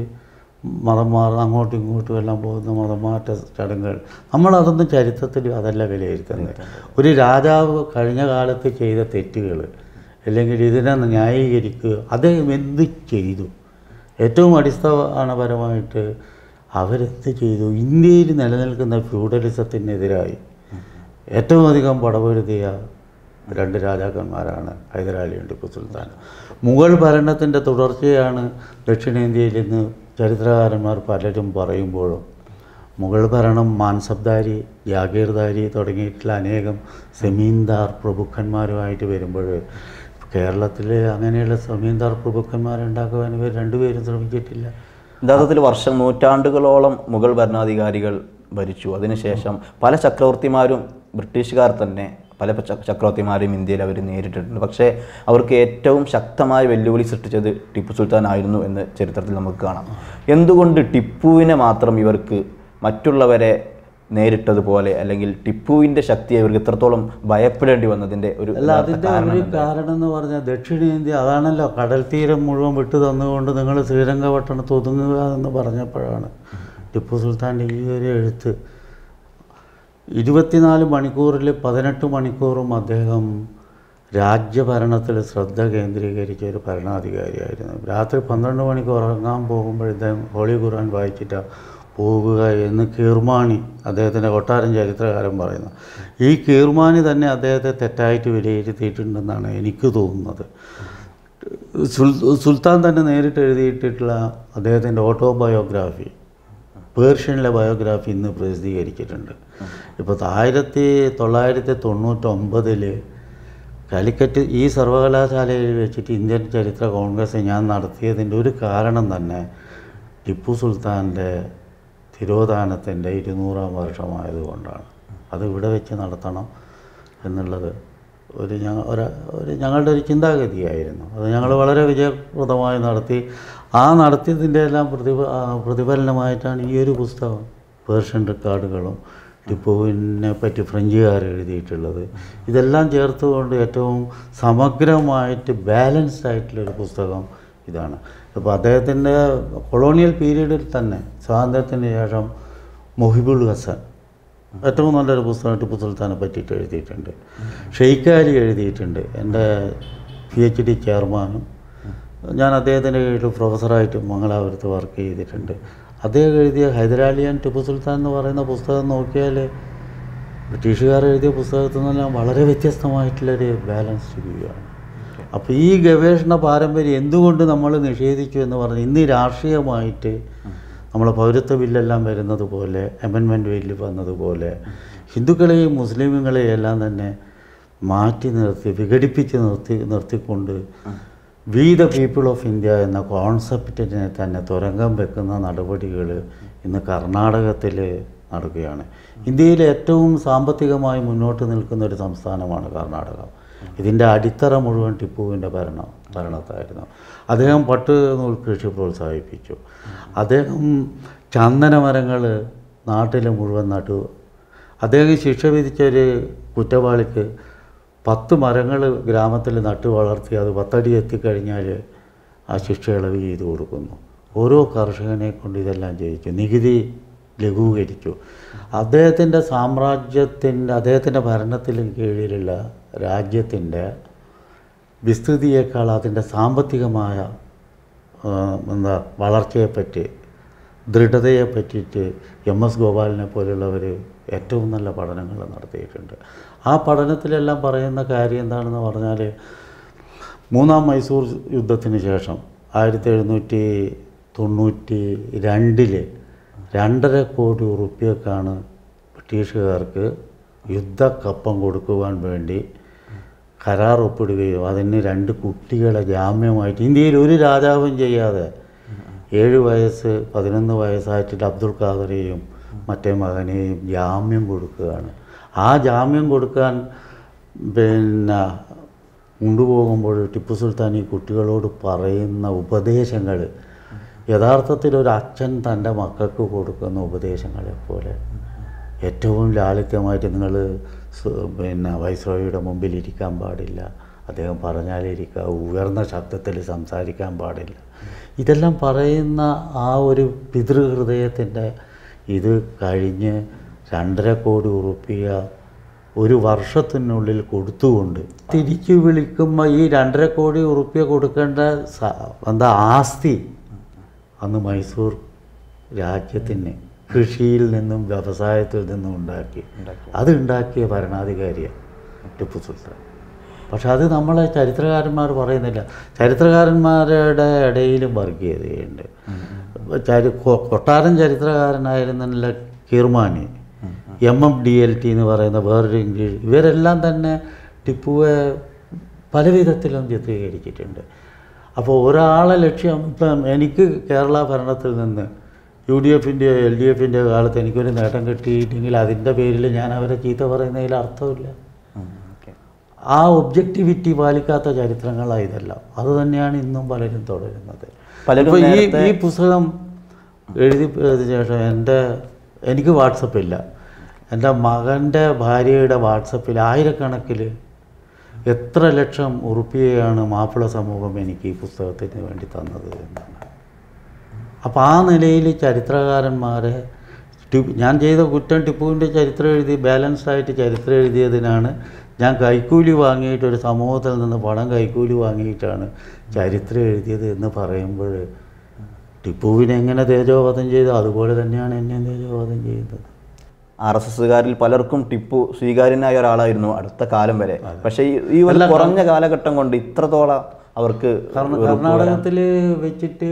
മതം മാറുന്ന അങ്ങോട്ടും ഇങ്ങോട്ടും എല്ലാം പോകുന്ന മതമാറ്റ ചടങ്ങുകൾ നമ്മളതൊന്നും ചരിത്രത്തിൽ അതല്ല വിലയിരുത്തുന്നത് ഒരു രാജാവ് കഴിഞ്ഞ കാലത്ത് ചെയ്ത തെറ്റുകൾ അല്ലെങ്കിൽ ഇതിനെ ന്യായീകരിക്കുക അദ്ദേഹം എന്ത് ചെയ്തു ഏറ്റവും അടിസ്ഥാനപരമായിട്ട് അവരെന്ത് ചെയ്തു ഇന്ത്യയിൽ നിലനിൽക്കുന്ന ഫ്യൂഡലിസത്തിനെതിരായി ഏറ്റവും അധികം പടപൊരുതിയ രണ്ട് രാജാക്കന്മാരാണ് ഹൈദരാലിയും ടിപ്പു സുൽത്താൻ മുഗൾ ഭരണത്തിൻ്റെ തുടർച്ചയാണ് ദക്ഷിണേന്ത്യയിൽ ഇന്ന് ചരിത്രകാരന്മാർ പലരും പറയുമ്പോഴും മുഗൾ ഭരണം മാൻസബ്ദാരി ജാഗീർദാരി തുടങ്ങിയിട്ടുള്ള അനേകം സെമീന്ദാർ പ്രഭുക്കന്മാരുമായിട്ട് വരുമ്പോൾ കേരളത്തിൽ അങ്ങനെയുള്ള സെമീന്ദാർ പ്രഭുക്കന്മാരുണ്ടാക്കുവാൻ ഇവർ രണ്ടുപേരും ശ്രമിച്ചിട്ടില്ല യഥാർത്ഥത്തിൽ വർഷം നൂറ്റാണ്ടുകളോളം മുഗൾ ഭരണാധികാരികൾ ഭരിച്ചു അതിനുശേഷം പല ചക്രവർത്തിമാരും ബ്രിട്ടീഷുകാർ തന്നെ പല ച- ചക്രവർത്തിമാരെയും ഇന്ത്യയിൽ അവർ നേരിട്ടിട്ടുണ്ട് പക്ഷേ അവർക്ക് ഏറ്റവും ശക്തമായ വെല്ലുവിളി സൃഷ്ടിച്ചത് ടിപ്പു സുൽത്താൻ ആയിരുന്നു എന്ന് ചരിത്രത്തിൽ നമുക്ക് കാണാം എന്തുകൊണ്ട് ടിപ്പുവിനെ മാത്രം ഇവർക്ക് മറ്റുള്ളവരെ നേരിട്ടതുപോലെ അല്ലെങ്കിൽ ടിപ്പുവിൻ്റെ ശക്തിയെ ഇവർക്ക് ഇത്രത്തോളം ഭയപ്പെടേണ്ടി വന്നതിൻ്റെ ഒരു അല്ല യഥാർത്ഥ അതിൻ്റെ കാരണം ഒരു എന്താ? കാരണം എന്ന് പറഞ്ഞാൽ ദക്ഷിണേന്ത്യ അതാണല്ലോ കടൽ തീരം മുഴുവൻ വിട്ടു തന്നുകൊണ്ട് നിങ്ങൾ ശ്രീരംഗപട്ടണത്ത് ഒതുങ്ങുക എന്ന് പറഞ്ഞപ്പോഴാണ് ടിപ്പു സുൽത്താൻ്റെ ഈ ഒരു എഴുത്ത് ഇരുപത്തിനാല് മണിക്കൂറിൽ പതിനെട്ട് മണിക്കൂറും അദ്ദേഹം രാജ്യഭരണത്തിൽ ശ്രദ്ധ കേന്ദ്രീകരിച്ച ഒരു ഭരണാധികാരിയായിരുന്നു രാത്രി പന്ത്രണ്ട് മണിക്ക് ഉറങ്ങാൻ പോകുമ്പോൾ ഇദ്ദേഹം ഹോളി ഖുർആൻ വായിച്ചിട്ട് പോവുക എന്ന് കീർമാണി അദ്ദേഹത്തിൻ്റെ കൊട്ടാരം ചരിത്രകാരൻ പറയുന്നു ഈ കീർമാണി തന്നെ അദ്ദേഹത്തെ തെറ്റായിട്ട് വിലയിരുത്തിയിട്ടുണ്ടെന്നാണ് എനിക്ക് തോന്നുന്നത് സുൽ- സുൽത്താൻ തന്നെ നേരിട്ട് എഴുതിയിട്ടുള്ള അദ്ദേഹത്തിൻ്റെ ഓട്ടോബയോഗ്രാഫി പേർഷ്യനിലെ ബയോഗ്രാഫി ഇന്ന് പ്രസിദ്ധീകരിച്ചിട്ടുണ്ട് ഇപ്പോൾ ആയിരത്തി തൊള്ളായിരത്തി തൊണ്ണൂറ്റൊമ്പതിൽ കാലിക്കറ്റ് ഈ സർവകലാശാലയിൽ വെച്ചിട്ട് ഇന്ത്യൻ ചരിത്ര കോൺഗ്രസ് ഞാൻ നടത്തിയതിൻ്റെ ഒരു കാരണം തന്നെ ടിപ്പു സുൽത്താൻ്റെ തിരോധാനത്തിൻ്റെ ഇരുന്നൂറാം വർഷമായതുകൊണ്ടാണ് അത് ഇവിടെ വെച്ച് നടത്തണം എന്നുള്ളത് ഒരു ഞങ്ങ ഒരു ഒരു ഞങ്ങളുടെ ഒരു ചിന്താഗതിയായിരുന്നു അത് ഞങ്ങൾ വളരെ വിജയപ്രദമായി നടത്തി ആ നടത്തിയതിൻ്റെ എല്ലാം പ്രതിഫ ആ പ്രതിഫലനമായിട്ടാണ് ഈ ഒരു പുസ്തകം പേർഷ്യൻ റെക്കോർഡുകളും ടിപ്പുവിനെ പറ്റി ഫ്രഞ്ചുകാർ എഴുതിയിട്ടുള്ളത് ഇതെല്ലാം ചേർത്തുകൊണ്ട് ഏറ്റവും സമഗ്രമായിട്ട് ബാലൻസ്ഡ് ആയിട്ടുള്ളൊരു പുസ്തകം ഇതാണ് അപ്പോൾ അദ്ദേഹത്തിൻ്റെ കൊളോണിയൽ പീരീഡിൽ തന്നെ സ്വാതന്ത്ര്യത്തിന് ശേഷം മൊഹിബുൾ ഹസൻ ഏറ്റവും നല്ലൊരു പുസ്തകം ടിപ്പു സുൽത്താനെ പറ്റിയിട്ട് എഴുതിയിട്ടുണ്ട് ഷെയ്ഖാലി എഴുതിയിട്ടുണ്ട് എൻ്റെ പി എച്ച് ഡി ചെയർമാനും ഞാൻ അദ്ദേഹത്തിൻ്റെ കീഴിൽ പ്രൊഫസറായിട്ട് മംഗലാപുരത്ത് വർക്ക് ചെയ്തിട്ടുണ്ട് അദ്ദേഹം എഴുതിയ ഹൈദരാലിയൻ ടിപ്പു സുൽത്താൻ എന്ന് പറയുന്ന പുസ്തകം നോക്കിയാൽ ബ്രിട്ടീഷുകാർ എഴുതിയ പുസ്തകത്തിൽ നിന്നെല്ലാം വളരെ വ്യത്യസ്തമായിട്ടുള്ളൊരു ബാലൻസ്ഡ് വ്യൂ ആണ് അപ്പോൾ ഈ ഗവേഷണ പാരമ്പര്യം എന്തുകൊണ്ട് നമ്മൾ നിഷേധിച്ചു എന്ന് പറഞ്ഞ് ഇന്ന് രാഷ്ട്രീയമായിട്ട് നമ്മളെ പൗരത്വ ബില്ലെല്ലാം വരുന്നത് പോലെ അമെൻമെൻറ്റ് ബില്ല് വന്നതുപോലെ ഹിന്ദുക്കളെയും മുസ്ലിമുകളെയും എല്ലാം തന്നെ മാറ്റി നിർത്തി വിഘടിപ്പിച്ച് നിർത്തി നിർത്തിക്കൊണ്ട് we the people of India എന്ന കോൺസെപ്റ്റിനെ തന്നെ തുരങ്കം വെക്കുന്ന നടപടികൾ ഇന്ന് കർണാടകത്തിൽ നടക്കുകയാണ് ഇന്ത്യയിലെ ഏറ്റവും സാമ്പത്തികമായി മുന്നോട്ട് നിൽക്കുന്ന ഒരു സംസ്ഥാനമാണ് കർണാടക ഇതിൻ്റെ അടിത്തറ മുഴുവൻ ടിപ്പുവിൻ്റെ ഭരണം ഭരണത്തായിരുന്നു അദ്ദേഹം പട്ട് നൂൽ കൃഷി പ്രോത്സാഹിപ്പിച്ചു അദ്ദേഹം ചന്ദനമരങ്ങൾ നാട്ടിൽ മുഴുവൻ നട്ടു അദ്ദേഹം ശിക്ഷ വിധിച്ച ഒരു കുറ്റവാളിക്ക് പത്ത് മരങ്ങൾ ഗ്രാമത്തിൽ നട്ടു വളർത്തി അത് പത്തടി എത്തിക്കഴിഞ്ഞാൽ ആ ശിക്ഷ ഇളവ് ചെയ്തു കൊടുക്കുന്നു ഓരോ കർഷകനെ കൊണ്ട് ഇതെല്ലാം ചെയ്യിച്ചു നികുതി ലഘൂകരിച്ചു അദ്ദേഹത്തിൻ്റെ സാമ്രാജ്യത്തിൻ്റെ അദ്ദേഹത്തിൻ്റെ ഭരണത്തിൽ കീഴിലുള്ള രാജ്യത്തിൻ്റെ വിസ്തൃതിയേക്കാൾ അതിൻ്റെ സാമ്പത്തികമായ ആ, എന്താ വളർച്ചയെപ്പറ്റി ദൃഢതയെ പറ്റിയിട്ട് എം എസ് ഗോപാലിനെ പോലുള്ളവർ ഏറ്റവും നല്ല പഠനങ്ങൾ നടത്തിയിട്ടുണ്ട് ആ പഠനത്തിലെല്ലാം പറയുന്ന കാര്യം എന്താണെന്ന് പറഞ്ഞാൽ മൂന്നാം മൈസൂർ യുദ്ധത്തിന് ശേഷം ആയിരത്തി എഴുന്നൂറ്റി തൊണ്ണൂറ്റി രണ്ടില് രണ്ടര കോടി ഉറുപ്പ്യക്കാണ് ബ്രിട്ടീഷുകാർക്ക് യുദ്ധക്കപ്പം കൊടുക്കുവാൻ വേണ്ടി കരാർ ഒപ്പിടുകയും അതിന് രണ്ട് കുട്ടികളെ ജാമ്യമായിട്ട് ഇന്ത്യയിൽ ഒരു രാജാവും ചെയ്യാതെ ഏഴ് വയസ്സ് പതിനൊന്ന് വയസ്സായിട്ട് അബ്ദുൾ ഖാദറെയും മറ്റേ മകനെയും ജാമ്യം കൊടുക്കുകയാണ് ആ ജാമ്യം കൊടുക്കാൻ പിന്നെ കൊണ്ടുപോകുമ്പോൾ ടിപ്പു സുൽത്താൻ ഈ കുട്ടികളോട് പറയുന്ന ഉപദേശങ്ങൾ യഥാർത്ഥത്തിൽ ഒരു അച്ഛൻ തൻ്റെ മക്കൾക്ക് കൊടുക്കുന്ന ഉപദേശങ്ങളെ പോലെ ഏറ്റവും ലാളിത്യമായിട്ട് നിങ്ങൾ പിന്നെ വൈസ്രോയിയുടെ മുമ്പിൽ ഇരിക്കാൻ പാടില്ല അദ്ദേഹം പറഞ്ഞാലിരിക്കുക ഉയർന്ന ശബ്ദത്തിൽ സംസാരിക്കാൻ പാടില്ല ഇതെല്ലാം പറയുന്ന ആ ഒരു പിതൃഹൃദയത്തിൻ്റെ ഇത് കഴിഞ്ഞ് രണ്ടര കോടി ഉറുപ്പിക ഒരു വർഷത്തിനുള്ളിൽ കൊടുത്തുകൊണ്ട് തിരിച്ചു വിളിക്കുമ്പോൾ ഈ രണ്ടര കോടി ഉറുപ്പിക കൊടുക്കേണ്ട സ- എന്താ ആസ്തി അന്ന് മൈസൂർ രാജ്യത്തിന് കൃഷിയിൽ നിന്നും വ്യവസായത്തിൽ നിന്നും ഉണ്ടാക്കി അത് ഉണ്ടാക്കിയ ഭരണാധികാരിയാണ് ടിപ്പു സുൽത്താൻ പക്ഷെ അത് നമ്മളെ ചരിത്രകാരന്മാർ പറയുന്നില്ല ചരിത്രകാരന്മാരുടെ ഇടയിലും വർഗീയതയുണ്ട് ചരി കൊ- കൊട്ടാരൻ ചരിത്രകാരനായിരുന്നില്ല Kirmani M M D L T എന്ന് പറയുന്ന വേറൊരു ഇംഗ്ലീഷ് ഇവരെല്ലാം തന്നെ ടിപ്പുവെ പല വിധത്തിലും ചിത്രീകരിച്ചിട്ടുണ്ട് അപ്പോൾ ഒരാളെ ലക്ഷ്യം ഇപ്പം എനിക്ക് കേരള ഭരണത്തിൽ നിന്ന് യു ഡി എഫിൻ്റെയോ എൽ ഡി എഫിൻ്റെയോ കാലത്ത് എനിക്കൊരു നേട്ടം കിട്ടിയിട്ടെങ്കിൽ അതിൻ്റെ പേരിൽ ഞാൻ അവരെ ചീത്ത പറയുന്നതിൽ അർത്ഥമില്ല ആ ഒബ്ജക്റ്റിവിറ്റി പാലിക്കാത്ത ചരിത്രങ്ങളാണ് ഇതെല്ലാം അത് തന്നെയാണ് ഇന്നും പലരും തുടരുന്നത് പലരും ഇപ്പോൾ ഈ നേരത്തെ- ഈ പുസ്തകം എഴുതി പോയതിന് ശേഷം എൻ്റെ എനിക്ക് വാട്സപ്പില്ല എൻ്റെ മകൻ്റെ ഭാര്യയുടെ വാട്സപ്പിൽ ആയിരക്കണക്കിൽ എത്ര ലക്ഷം ഉറുപ്പികയാണ് മാപ്പിള സമൂഹം എനിക്ക് ഈ പുസ്തകത്തിന് വേണ്ടി തന്നത് എന്നാണ് അപ്പോൾ ആ നിലയിൽ ചരിത്രകാരന്മാരെ ടി- ഞാൻ ചെയ്ത കുറ്റം ടിപ്പുവിൻ്റെ ചരിത്രം എഴുതി ബാലൻസ്ഡ് ആയിട്ട് ചരിത്രം എഴുതിയതിനാണ് ഞാൻ കൈക്കൂലി വാങ്ങിയിട്ട് ഒരു സമൂഹത്തിൽ നിന്ന് പണം കൈക്കൂലി വാങ്ങിയിട്ടാണ് ചരിത്രം എഴുതിയത് എന്ന് പറയുമ്പോൾ ടിപ്പുവിനെ എങ്ങനെ തേജോവധം ചെയ്തു അതുപോലെ തന്നെയാണ് എന്നെ തേജോവധം ചെയ്യുന്നത് ആർ എസ് എസ്സുകാരിൽ പലർക്കും ടിപ്പു സ്വീകാര്യനായ ഒരാളായിരുന്നു അടുത്ത കാലം വരെ പക്ഷേ ഈ ഈ ഒരു കുറഞ്ഞ കാലഘട്ടം കൊണ്ട് ഇത്രത്തോളം അവർക്ക് കാരണം കർണാടകത്തിൽ വെച്ചിട്ട്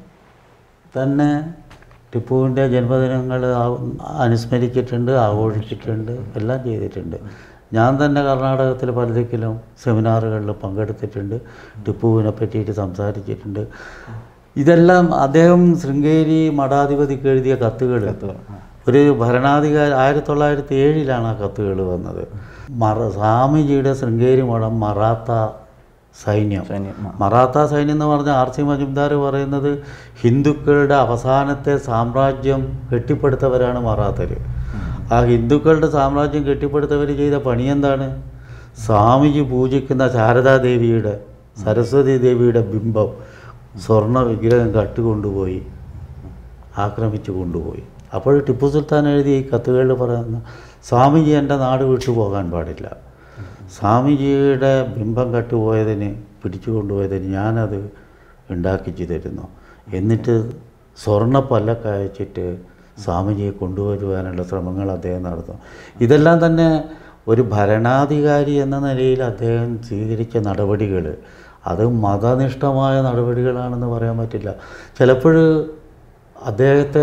തന്നെ ടിപ്പുവിൻ്റെ ജന്മദിനങ്ങൾ ആ- അനുസ്മരിച്ചിട്ടുണ്ട് ആഘോഷിച്ചിട്ടുണ്ട് എല്ലാം ചെയ്തിട്ടുണ്ട് ഞാൻ തന്നെ കർണാടകത്തിൽ പലതിലും സെമിനാറുകളിൽ പങ്കെടുത്തിട്ടുണ്ട് ടിപ്പുവിനെ പറ്റിയിട്ട് സംസാരിച്ചിട്ടുണ്ട് ഇതെല്ലാം അദ്ദേഹം ശൃംഗേരി മഠാധിപതിക്ക് എഴുതിയ കത്തുകൾ ഒരു ഭരണാധികാരി ആയിരത്തി തൊള്ളായിരത്തി ഏഴിലാണ് ആ കത്തുകൾ വന്നത് മറ സ്വാമിജിയുടെ ശൃംഗേരി മഠം മറാത്ത സൈന്യം സൈന്യം, ആ. മറാത്ത സൈന്യം എന്ന് പറഞ്ഞ ആർ സി മജുംദാർ പറയുന്നത് ഹിന്ദുക്കളുടെ അവസാനത്തെ സാമ്രാജ്യം കെട്ടിപ്പടുത്തവരാണ് മറാത്തർ ആ ഹിന്ദുക്കളുടെ സാമ്രാജ്യം കെട്ടിപ്പടുത്തവർ ചെയ്ത പണി എന്താണ് സ്വാമിജി പൂജിക്കുന്ന ശാരദാദേവിയുടെ സരസ്വതി ദേവിയുടെ ബിംബം സ്വർണ്ണ വിഗ്രഹം കട്ടുകൊണ്ടുപോയി ആക്രമിച്ചു കൊണ്ടുപോയി അപ്പോൾ ടിപ്പു സുൽത്താൻ എഴുതിയ ഈ കത്തുകളിൽ പറയുന്ന സ്വാമിജി എൻ്റെ നാട് വിട്ടു പോകാൻ പാടില്ല സ്വാമിജിയുടെ ബിംബം കട്ടുപോയതിന് പിടിച്ചു കൊണ്ടുപോയതിന് ഞാനത് ഉണ്ടാക്കിച്ചു തരുന്നു എന്നിട്ട് സ്വർണ്ണ പല്ലക്ക അയച്ചിട്ട് സ്വാമിജിയെ കൊണ്ടുവരുവാനുള്ള ശ്രമങ്ങൾ അദ്ദേഹം നടത്തും ഇതെല്ലാം തന്നെ ഒരു ഭരണാധികാരി എന്ന നിലയിൽ അദ്ദേഹം സ്വീകരിച്ച നടപടികൾ അത് മതനിഷ്ഠമായ നടപടികളാണെന്ന് പറയാൻ പറ്റില്ല ചിലപ്പോൾ അദ്ദേഹത്തെ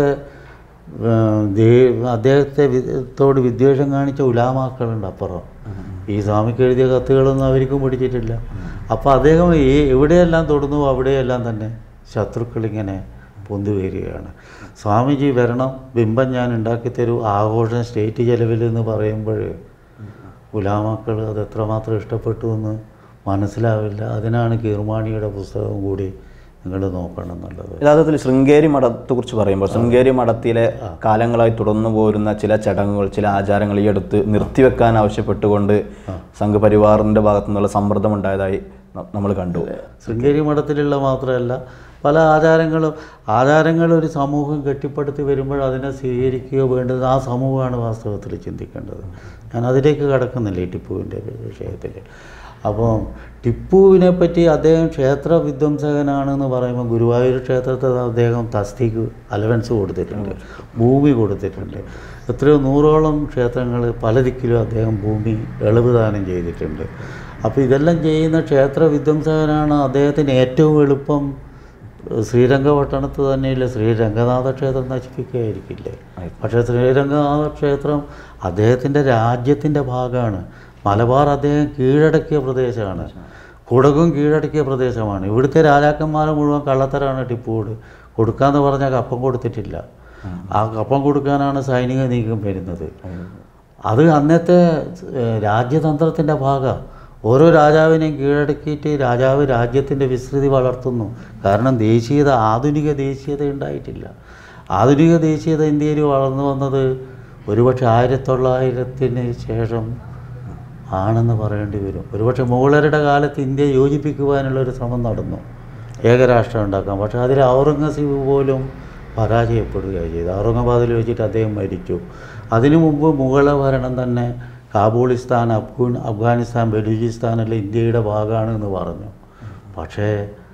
ഏഹ്, ദേ- അദ്ദേഹത്തെ വി- ത്തോട് വിദ്വേഷം കാണിച്ച ഉലാമാക്കളുണ്ട് അപ്പുറം ഈ സ്വാമിക്ക് എഴുതിയ കത്തുകളൊന്നും അവർക്കും പിടിച്ചിട്ടില്ല അപ്പോൾ അദ്ദേഹം ഈ എവിടെയെല്ലാം തൊടുന്നു അവിടെയെല്ലാം തന്നെ ശത്രുക്കളിങ്ങനെ പൊന്തി വരികയാണ് സ്വാമിജി വരണം ബിംബം ഞാൻ ഉണ്ടാക്കിത്തരൂ ആഘോഷം സ്റ്റേറ്റ് ചെലവിൽ എന്ന് പറയുമ്പോൾ ഗുലാമക്കൾ അത് എത്രമാത്രം ഇഷ്ടപ്പെട്ടു എന്ന് മനസ്സിലാവില്ല അതിനാണ് കീർമാണിയുടെ പുസ്തകം കൂടി നിങ്ങൾ നോക്കണം എന്നുള്ളത് യഥാർത്ഥത്തിൽ ശൃംഗേരി മഠത്തെക്കുറിച്ച് പറയുമ്പോൾ ശൃംഗേരി മഠത്തിലെ കാലങ്ങളായി തുടർന്നു പോരുന്ന ചില ചടങ്ങുകൾ ചില ആചാരങ്ങൾ ഈ അടുത്ത് നിർത്തിവെക്കാൻ ആവശ്യപ്പെട്ടുകൊണ്ട് സംഘപരിവാറിൻ്റെ ഭാഗത്തു നിന്നുള്ള സമ്മർദ്ദം ഉണ്ടായതായി നമ്മൾ കണ്ടു ശൃംഗേരി മഠത്തിലുള്ള മാത്രമല്ല പല ആചാരങ്ങളും ആചാരങ്ങൾ ഒരു സമൂഹം കെട്ടിപ്പടുത്തി വരുമ്പോൾ അതിനെ സ്വീകരിക്കുകയോ വേണ്ടത് ആ സമൂഹമാണ് വാസ്തവത്തിൽ ചിന്തിക്കേണ്ടത് ഞാൻ അതിലേക്ക് കടക്കുന്നില്ല ഈ ടിപ്പുവിൻ്റെ വിഷയത്തിൽ അപ്പോൾ ടിപ്പുവിനെ പറ്റി അദ്ദേഹം ക്ഷേത്ര വിധ്വംസകനാണെന്ന് പറയുമ്പോൾ ഗുരുവായൂർ ക്ഷേത്രത്തിൽ അദ്ദേഹം തസ്തിക്ക് അലവൻസ് കൊടുത്തിട്ടുണ്ട് ഭൂമി കൊടുത്തിട്ടുണ്ട് എത്രയോ നൂറോളം ക്ഷേത്രങ്ങൾ പല ദിക്കിലും അദ്ദേഹം ഭൂമി എളവ് ദാനം ചെയ്തിട്ടുണ്ട് അപ്പോൾ ഇതെല്ലാം ചെയ്യുന്ന ക്ഷേത്ര വിധ്വംസകനാണ് അദ്ദേഹത്തിന് ഏറ്റവും എളുപ്പം ശ്രീരംഗപട്ടണത്ത് തന്നെയില്ല ശ്രീരംഗനാഥ ക്ഷേത്രം നശിപ്പിക്കുകയായിരിക്കില്ലേ പക്ഷേ ശ്രീരംഗനാഥ ക്ഷേത്രം അദ്ദേഹത്തിൻ്റെ രാജ്യത്തിൻ്റെ ഭാഗമാണ് മലബാർ അദ്ദേഹം കീഴടക്കിയ പ്രദേശമാണ് കുടകും കീഴടക്കിയ പ്രദേശമാണ് ഇവിടുത്തെ രാജാക്കന്മാരെ മുഴുവൻ കള്ളത്തരാണ് ടിപ്പുവോട് കൊടുക്കാന്ന് പറഞ്ഞാൽ കപ്പം കൊടുത്തിട്ടില്ല ആ കപ്പം കൊടുക്കാനാണ് സൈനിക നീക്കം വരുന്നത് അത് അന്നത്തെ ഏഹ്, രാജ്യതന്ത്രത്തിൻ്റെ ഭാഗം ഓരോ രാജാവിനെയും കീഴടക്കിയിട്ട് രാജാവ് രാജ്യത്തിൻ്റെ വിസ്തൃതി വളർത്തുന്നു കാരണം ദേശീയത ആധുനിക ദേശീയത ഉണ്ടായിട്ടില്ല ആധുനിക ദേശീയത ഇന്ത്യയിൽ വളർന്നു വന്നത് ഒരുപക്ഷെ ആയിരത്തി തൊള്ളായിരത്തിന് ശേഷം ആണെന്ന് പറയേണ്ടി വരും ഒരുപക്ഷെ മുഗളരുടെ കാലത്ത് ഇന്ത്യ യോജിപ്പിക്കുവാനുള്ള ഒരു ശ്രമം നടന്നു ഏകരാഷ്ട്രം ഉണ്ടാക്കാം പക്ഷേ അതിൽ ഔറംഗസീബ് പോലും പരാജയപ്പെടുകയാണ് ചെയ്തത് ഔറംഗാബാദിൽ വെച്ചിട്ട് അദ്ദേഹം മരിച്ചു അതിനു മുമ്പ് മുഗള ഭരണം തന്നെ കാബൂളിസ്ഥാൻ അഫ്ഗാൻ അഫ്ഗാനിസ്ഥാൻ ബലൂചിസ്ഥാനെല്ലാം ഇന്ത്യയുടെ ഭാഗമാണ് പറഞ്ഞു പക്ഷേ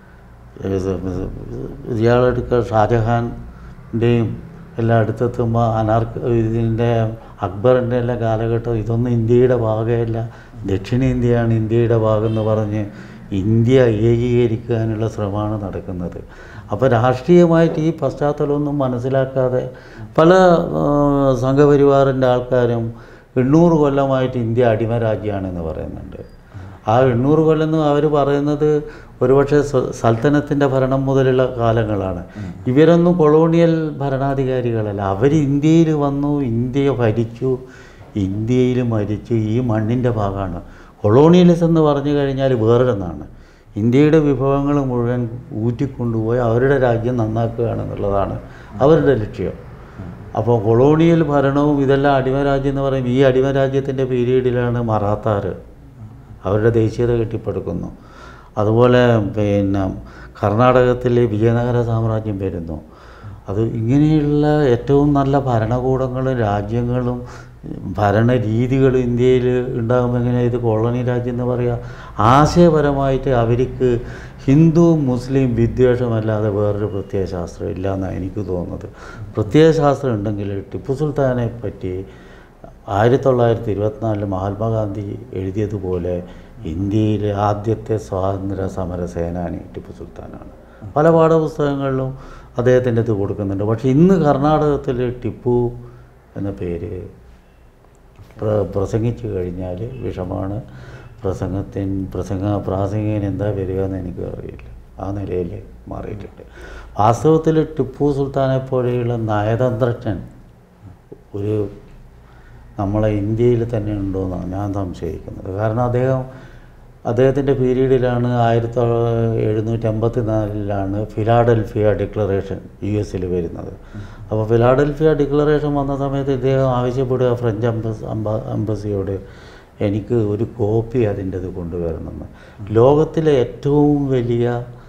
ഇയാളെടുക്ക ഷാജഹാൻ്റെയും എല്ലാം അടുത്തെത്തുമ്പോൾ അനാർക്ക് ഇതിൻ്റെ അക്ബറിൻ്റെ എല്ലാം കാലഘട്ടം ഇതൊന്നും ഇന്ത്യയുടെ ഭാഗമല്ല ദക്ഷിണേന്ത്യയാണ് ഇന്ത്യയുടെ ഭാഗം എന്ന് പറഞ്ഞ് ഇന്ത്യ ഏകീകരിക്കാനുള്ള ശ്രമമാണ് നടക്കുന്നത് അപ്പോൾ രാഷ്ട്രീയമായിട്ട് ഈ പശ്ചാത്തലമൊന്നും മനസ്സിലാക്കാതെ പല ആ, സംഘപരിവാറിൻ്റെ ആൾക്കാരും എണ്ണൂറ് കൊല്ലമായിട്ട് ഇന്ത്യ അടിമ രാജ്യമാണെന്ന് പറയുന്നുണ്ട് ആ എണ്ണൂറ് കൊല്ലം എന്ന് അവർ പറയുന്നത് ഒരുപക്ഷെ സ- സൽത്തനത്തിൻ്റെ ഭരണം മുതലുള്ള കാലങ്ങളാണ് ഇവരൊന്നും കൊളോണിയൽ ഭരണാധികാരികളല്ല അവർ ഇന്ത്യയിൽ വന്നു ഇന്ത്യയെ ഭരിച്ചു ഇന്ത്യയിൽ മരിച്ചു ഈ മണ്ണിൻ്റെ ഭാഗമാണ് കൊളോണിയലിസം എന്ന് പറഞ്ഞു കഴിഞ്ഞാൽ വേറൊരെന്നാണ് ഇന്ത്യയുടെ വിഭവങ്ങൾ മുഴുവൻ ഊറ്റിക്കൊണ്ടുപോയി അവരുടെ രാജ്യം നന്നാക്കുകയാണെന്നുള്ളതാണ് അവരുടെ ലക്ഷ്യം അപ്പോൾ കൊളോണിയൽ ഭരണവും ഇതെല്ലാം അടിമരാജ്യം എന്ന് പറയും ഈ അടിമരാജ്യത്തിൻ്റെ പീരീഡിലാണ് മറാത്താർ അവരുടെ ദേശീയത കെട്ടിപ്പടുക്കുന്നു അതുപോലെ പിന്നെ കർണാടകത്തിൽ വിജയനഗര സാമ്രാജ്യം വരുന്നു അത് ഇങ്ങനെയുള്ള ഏറ്റവും നല്ല ഭരണകൂടങ്ങളും രാജ്യങ്ങളും ഭരണരീതികളും ഇന്ത്യയിൽ ഉണ്ടാകുമ്പോൾ എങ്ങനെ ഇത് കോളനി രാജ്യം എന്ന് പറയുക ആശയപരമായിട്ട് അവർക്ക് ഹിന്ദു മുസ്ലിം വിദ്വേഷമല്ലാതെ വേറൊരു പ്രത്യയശാസ്ത്രം ഇല്ല എന്നാണ് എനിക്ക് തോന്നുന്നത് പ്രത്യയശാസ്ത്രം ഉണ്ടെങ്കിൽ ടിപ്പു സുൽത്താനെ പറ്റി ആയിരത്തി തൊള്ളായിരത്തി ഇരുപത്തിനാലിൽ മഹാത്മാഗാന്ധി എഴുതിയതുപോലെ ഇന്ത്യയിലെ ആദ്യത്തെ സ്വാതന്ത്ര്യ സമര സേനാനി ടിപ്പു സുൽത്താനാണ് പല പാഠപുസ്തകങ്ങളിലും അദ്ദേഹത്തിൻ്റെ ഇത് കൊടുക്കുന്നുണ്ട് പക്ഷേ ഇന്ന് കർണാടകത്തിൽ ടിപ്പു എന്ന പേര് പ്ര പ്രസംഗിച്ചു കഴിഞ്ഞാൽ വിഷമാണ് പ്രസംഗത്തിൻ പ്രസംഗ പ്രാസംഗികൻ എന്താ വരിക എന്ന് എനിക്ക് അറിയില്ല ആ നിലയിൽ മാറിയിട്ടുണ്ട് വാസ്തവത്തിൽ ടിപ്പു സുൽത്താനെ പോലെയുള്ള നയതന്ത്രജ്ഞൻ ഒരു നമ്മളെ ഇന്ത്യയിൽ തന്നെ ഉണ്ടോയെന്നാണ് ഞാൻ സംശയിക്കുന്നത് കാരണം അദ്ദേഹം അദ്ദേഹത്തിൻ്റെ പീരീഡിലാണ് ആയിരത്തി എഴുന്നൂറ്റി അമ്പത്തി നാലിലാണ് ഫിലാഡൽഫിയ ഡിക്ലറേഷൻ യു എസിൽ വരുന്നത് അപ്പോൾ ഫിലാഡൽഫിയ ഡിക്ലറേഷൻ വന്ന സമയത്ത് ഇദ്ദേഹം ആവശ്യപ്പെടുക ഫ്രഞ്ച് അംബസ് അംബ അംബസിയോട് എനിക്ക് ഒരു കോപ്പി അതിൻ്റെത് കൊണ്ടുവരണമെന്ന് ലോകത്തിലെ ഏറ്റവും വലിയ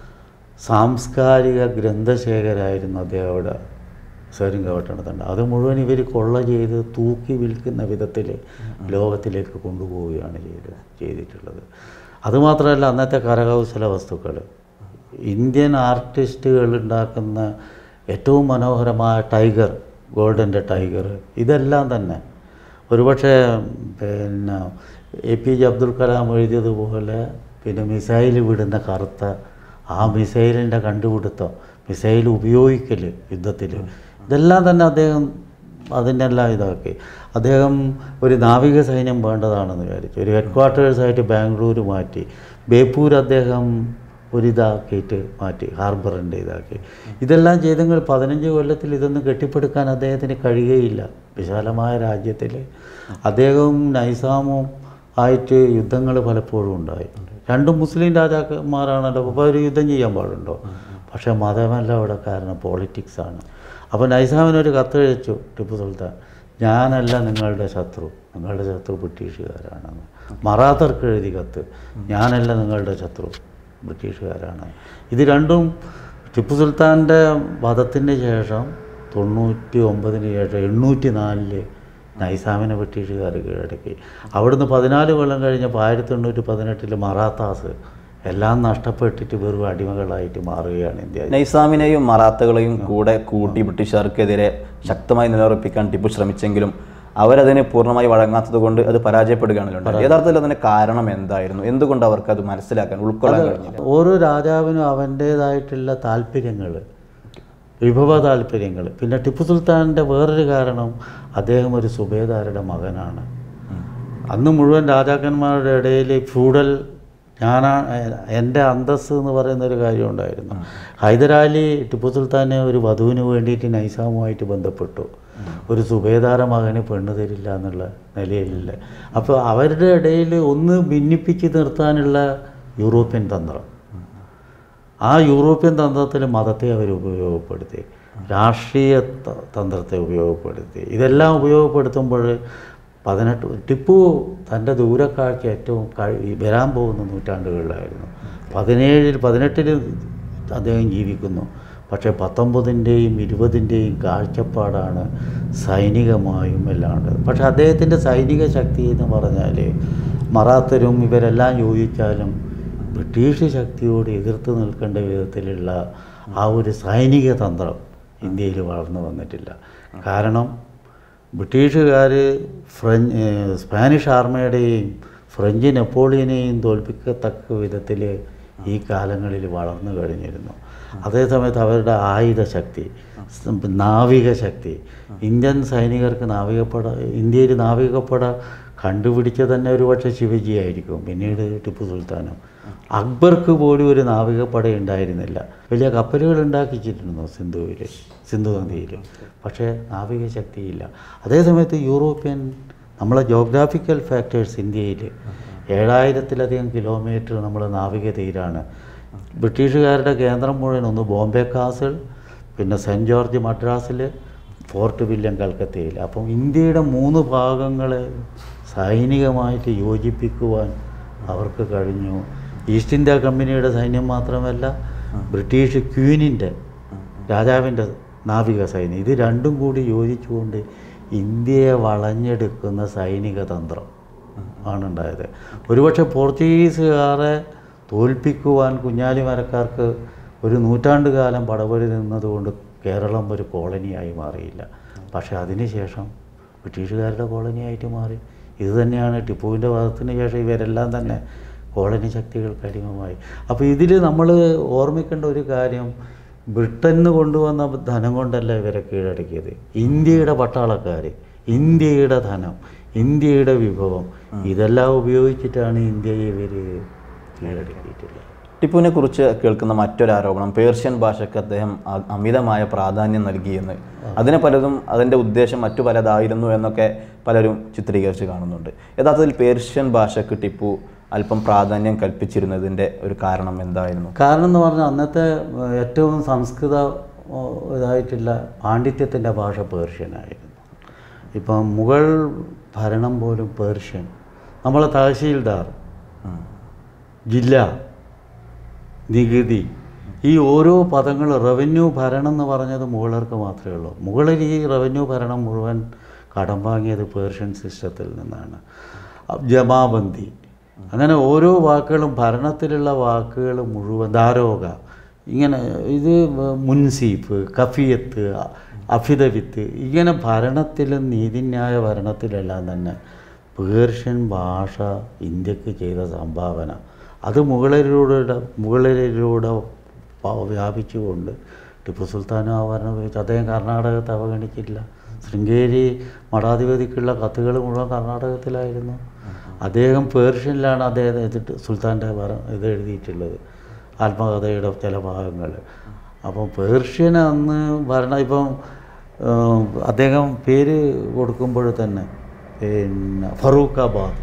സാംസ്കാരിക ഗ്രന്ഥശേഖരായിരുന്നു അദ്ദേഹം അവിടെ സെറിംഗപട്ടണത്തുണ്ട് അത് മുഴുവൻ ഇവർ കൊള്ള ചെയ്ത് തൂക്കി വിൽക്കുന്ന വിധത്തിൽ ലോകത്തിലേക്ക് കൊണ്ടുപോവുകയാണ് ചെയ്ത് ചെയ്തിട്ടുള്ളത് അതുമാത്രമല്ല അന്നത്തെ കരകൗശല വസ്തുക്കൾ ഇന്ത്യൻ ആർട്ടിസ്റ്റുകൾ ഉണ്ടാക്കുന്ന ഏറ്റവും മനോഹരമായ ടൈഗർ ഗോൾഡൻ്റെ ടൈഗർ ഇതെല്ലാം തന്നെ ഒരുപക്ഷെ പിന്നെ A P J Abdul Kalam എഴുതിയതുപോലെ പിന്നെ മിസൈൽ വിടുന്ന കറുത്ത ആ മിസൈലിൻ്റെ കണ്ടുപിടുത്തം മിസൈൽ ഉപയോഗിക്കൽ യുദ്ധത്തിൽ ഇതെല്ലാം തന്നെ അദ്ദേഹം അതിനെല്ലാം ഇതാക്കി അദ്ദേഹം ഒരു നാവിക സൈന്യം വേണ്ടതാണെന്ന് വിചാരിച്ചു ഒരു ഹെഡ് ക്വാർട്ടേഴ്സായിട്ട് ബാംഗ്ലൂർ മാറ്റി ബേപ്പൂർ അദ്ദേഹം ഒരിതാക്കിയിട്ട് മാറ്റി ഹാർബറിൻ്റെ ഇതാക്കി ഇതെല്ലാം ചെയ്തെങ്കിൽ പതിനഞ്ച് കൊല്ലത്തിൽ ഇതൊന്നും കെട്ടിപ്പടുക്കാൻ അദ്ദേഹത്തിന് കഴിയുകയില്ല വിശാലമായ രാജ്യത്തിൽ അദ്ദേഹവും നൈസാമും ആയിട്ട് യുദ്ധങ്ങൾ പലപ്പോഴും ഉണ്ടായി രണ്ടും മുസ്ലിം രാജാക്കന്മാരാണല്ലോ അപ്പോൾ അവർ യുദ്ധം ചെയ്യാൻ പാടുണ്ടോ പക്ഷേ മതമല്ല അവിടെ കാരണം പോളിറ്റിക്സാണ് അപ്പോൾ നൈസാമിനൊരു കത്തെഴുതിച്ചു ടിപ്പു സുൽത്താൻ ഞാനല്ല നിങ്ങളുടെ ശത്രു നിങ്ങളുടെ ശത്രു ബ്രിട്ടീഷുകാരാണെന്ന് മറാത്തർക്ക് എഴുതി കത്ത് ഞാനല്ല നിങ്ങളുടെ ശത്രു ബ്രിട്ടീഷുകാരാണ് ഇത് രണ്ടും ടിപ്പു സുൽത്താൻ്റെ വധത്തിന് ശേഷം തൊണ്ണൂറ്റി ഒമ്പതിന് ശേഷം എണ്ണൂറ്റി നാലില് നൈസാമിനെ ബ്രിട്ടീഷുകാർ കീഴടക്കി അവിടുന്ന് പതിനാല് കൊല്ലം കഴിഞ്ഞപ്പോൾ ആയിരത്തി എണ്ണൂറ്റി പതിനെട്ടിൽ മറാത്താസ് എല്ലാം നഷ്ടപ്പെട്ടിട്ട് വെറും അടിമകളായിട്ട് മാറുകയാണ് ഇന്ത്യ നൈസാമിനെയും മറാത്തകളെയും കൂടെ കൂട്ടി ബ്രിട്ടീഷുകാർക്കെതിരെ ശക്തമായി നിലയുറപ്പിക്കാൻ ടിപ്പു ശ്രമിച്ചെങ്കിലും അവരതിന് പൂർണ്ണമായി വഴങ്ങാത്തത് കൊണ്ട് അത് പരാജയപ്പെടുകയാണല്ലോ ഉണ്ടായത്. യഥാർത്ഥത്തിൽ അതിന് കാരണം എന്തായിരുന്നു എന്തുകൊണ്ട് അവർക്ക് അത് മനസ്സിലാക്കാൻ ഉൾക്കൊള്ളാൻ കഴിഞ്ഞില്ല ഓരോ രാജാവിനും അവൻ്റേതായിട്ടുള്ള താല്പര്യങ്ങൾ വിഭവ താല്പര്യങ്ങൾ പിന്നെ ടിപ്പു സുൽത്താൻ്റെ വേറൊരു കാരണം അദ്ദേഹം ഒരു സുബേദാരുടെ മകനാണ് അന്ന് മുഴുവൻ രാജാക്കന്മാരുടെ ഇടയിൽ ഫ്യൂഡൽ ഞാനാ എൻ്റെ അന്തസ്സ് എന്ന് പറയുന്ന ഒരു കാര്യം ഉണ്ടായിരുന്നു ഹൈദരാലി ടിപ്പു സുൽത്താനെ ഒരു വധുവിന് വേണ്ടിയിട്ട് നൈസാമുമായിട്ട് ബന്ധപ്പെട്ടു ഒരു സുബേദാര മകന് പെണ്ണ് തരില്ല എന്നുള്ള നിലയിലില്ല അപ്പോൾ അവരുടെ ഇടയിൽ ഒന്ന് ഭിന്നിപ്പിച്ച് നിർത്താനുള്ള യൂറോപ്യൻ തന്ത്രം ആ യൂറോപ്യൻ തന്ത്രത്തിൽ മതത്തെ അവർ ഉപയോഗപ്പെടുത്തി രാഷ്ട്രീയ ത- തന്ത്രത്തെ ഉപയോഗപ്പെടുത്തി ഇതെല്ലാം ഉപയോഗപ്പെടുത്തുമ്പോൾ പതിനെട്ട് ടിപ്പു തൻ്റെ ദൂരക്കാഴ്ച ഏറ്റവും കഴി വരാൻ പോകുന്ന നൂറ്റാണ്ടുകളിലായിരുന്നു പതിനേഴിൽ പതിനെട്ടിൽ അദ്ദേഹം ജീവിക്കുന്നു പക്ഷേ പത്തൊമ്പതിൻ്റെയും ഇരുപതിൻ്റെയും കാഴ്ചപ്പാടാണ് സൈനികമായും എല്ലാം ഉണ്ട് പക്ഷേ അദ്ദേഹത്തിൻ്റെ സൈനിക ശക്തി എന്ന് പറഞ്ഞാൽ മറാത്തരും ഇവരെല്ലാം യോജിച്ചാലും ബ്രിട്ടീഷ് ശക്തിയോട് എതിർത്ത് നിൽക്കേണ്ട വിധത്തിലുള്ള ആ ഒരു സൈനിക തന്ത്രം ഇന്ത്യയിൽ വളർന്നു വന്നിട്ടില്ല കാരണം ബ്രിട്ടീഷുകാർ ഫ്രഞ്ച് ഏഹ് സ്പാനിഷ് ആർമയുടെയും ഫ്രഞ്ച് നെപ്പോളിയനെയും തോൽപ്പിക്കത്തക്ക വിധത്തിൽ ഈ കാലങ്ങളിൽ വളർന്നു കഴിഞ്ഞിരുന്നു അതേസമയത്ത് അവരുടെ ആയുധ ശക്തി സ് നാവിക ശക്തി ഇന്ത്യൻ സൈനികർക്ക് നാവികപ്പട ഇന്ത്യയിൽ നാവികപ്പട കണ്ടുപിടിച്ച തന്നെ ഒരുപക്ഷെ ശിവജി ആയിരിക്കും പിന്നീട് ടിപ്പു സുൽത്താനും അക്ബർക്ക് പോലും ഒരു നാവികപ്പട ഉണ്ടായിരുന്നില്ല വലിയ കപ്പലുകൾ ഉണ്ടാക്കിച്ചിരുന്നു സിന്ധുവിൽ സിന്ധു നദിയിൽ പക്ഷേ നാവിക ശക്തിയില്ല അതേസമയത്ത് യൂറോപ്യൻ നമ്മളെ ജോഗ്രാഫിക്കൽ ഫാക്ടേഴ്സ് ഇന്ത്യയിൽ ഏഴായിരത്തിലധികം കിലോമീറ്റർ നമ്മൾ നാവിക തീരാണ് ബ്രിട്ടീഷുകാരുടെ കേന്ദ്രം മുഴുവൻ ഒന്ന് ബോംബെ കാസിൽ പിന്നെ സെൻറ്റ് ജോർജ് മദ്രാസിൽ ഫോർട്ട് വില്യം കൽക്കത്തയിൽ അപ്പം ഇന്ത്യയുടെ മൂന്ന് ഭാഗങ്ങളെ സൈനികമായിട്ട് യോജിപ്പിക്കുവാൻ അവർക്ക് കഴിഞ്ഞു ഈസ്റ്റ് ഇന്ത്യ കമ്പനിയുടെ സൈന്യം മാത്രമല്ല ബ്രിട്ടീഷ് ക്വീനിൻ്റെ രാജാവിൻ്റെ നാവിക സൈന്യം ഇത് രണ്ടും കൂടി യോജിച്ചുകൊണ്ട് ഇന്ത്യയെ വളഞ്ഞെടുക്കുന്ന സൈനിക തന്ത്രം ആണുണ്ടായത് ഒരുപക്ഷെ പോർച്ചുഗീസുകാരെ തോൽപ്പിക്കുവാൻ കുഞ്ഞാലിമരക്കാർക്ക് ഒരു നൂറ്റാണ്ട് കാലം പടപൊഴി നിന്നതുകൊണ്ട് കേരളം ഒരു കോളനിയായി മാറിയില്ല പക്ഷേ അതിനുശേഷം ബ്രിട്ടീഷുകാരുടെ കോളനിയായിട്ട് മാറി ഇത് തന്നെയാണ് ടിപ്പുവിൻ്റെ വധത്തിന് ശേഷം ഇവരെല്ലാം തന്നെ കോളനി ശക്തികൾക്ക് അടിമമായി അപ്പോൾ ഇതിൽ നമ്മൾ ഓർമ്മിക്കേണ്ട ഒരു കാര്യം ബ്രിട്ടന് കൊണ്ടുവന്ന ധനം കൊണ്ടല്ല ഇവരെ കീഴടക്കിയത് ഇന്ത്യയുടെ പട്ടാളക്കാർ ഇന്ത്യയുടെ ധനം ഇന്ത്യയുടെ വിഭവം ഇതെല്ലാം ഉപയോഗിച്ചിട്ടാണ് ഇന്ത്യയെ ഇവർ കീഴടക്കിയിട്ടുള്ളത് ടിപ്പുവിനെ കുറിച്ച് കേൾക്കുന്ന മറ്റൊരു ആരോപണം പേർഷ്യൻ ഭാഷയ്ക്ക് അദ്ദേഹം അ- അമിതമായ പ്രാധാന്യം നൽകിയെന്ന് അതിനെ പലതും അതിൻ്റെ ഉദ്ദേശം മറ്റു പലതായിരുന്നു എന്നൊക്കെ പലരും ചിത്രീകരിച്ച് കാണുന്നുണ്ട് യഥാർത്ഥത്തിൽ പേർഷ്യൻ ഭാഷയ്ക്ക് ടിപ്പു അല്പം പ്രാധാന്യം കൽപ്പിച്ചിരുന്നതിൻ്റെ ഒരു കാരണം എന്തായിരുന്നു കാരണം എന്ന് പറഞ്ഞാൽ അന്നത്തെ ഏഹ്, ഏറ്റവും സംസ്കൃത ഓ, ഇതായിട്ടുള്ള പാണ്ഡിത്യത്തിൻ്റെ ഭാഷ പേർഷ്യനായിരുന്നു ഇപ്പം മുഗൾ ഭരണം പോലും പേർഷ്യൻ നമ്മളെ തഹസീൽദാർ ജില്ല നികുതി ഈ ഓരോ പദങ്ങൾ റവന്യൂ ഭരണം എന്ന് പറഞ്ഞത് മുഗളർക്ക് മാത്രമേ ഉള്ളൂ മുഗളർ ഈ റവന്യൂ ഭരണം മുഴുവൻ കടം വാങ്ങിയത് പേർഷ്യൻ സിസ്റ്റത്തിൽ നിന്നാണ് അഹ് ജമാബന്ദി അങ്ങനെ ഓരോ വാക്കുകളും ഭരണത്തിലുള്ള വാക്കുകൾ മുഴുവൻ ദാരോഗ ഇങ്ങനെ ഇത് മുൻസീഫ് കഫിയത്ത് അഫിദവിത്ത് ഇങ്ങനെ ഭരണത്തിലും നീതിന്യായ ഭരണത്തിലെല്ലാം തന്നെ പേർഷ്യൻ ഭാഷ ഇന്ത്യക്ക് ചെയ്ത സംഭാവന അത് മുഗളരിലൂടെ മുഗളരിലൂടെ പ- വ്യാപിച്ചുകൊണ്ട് ടിപ്പു സുൽത്താൻ ആ ഭരണം ഉപയോഗിച്ച് അദ്ദേഹം കർണാടകത്തെ അവഗണിച്ചില്ല ശൃംഗേരി മഠാധിപതിക്കുള്ള കത്തുകൾ മുഴുവൻ കർണാടകത്തിലായിരുന്നു അദ്ദേഹം പേർഷ്യനിലാണ് അദ്ദേഹം എതിട്ട് സുൽത്താൻ്റെ ഭരണം ഇത് എഴുതിയിട്ടുള്ളത് ആത്മകഥയുടെ ചില ഭാഗങ്ങൾ അപ്പം പേർഷ്യൻ അന്ന് ഭരണ ഇപ്പം ഏഹ്, അദ്ദേഹം പേര് കൊടുക്കുമ്പോൾ തന്നെ പിന്നെ ഫറൂഖാബാദ്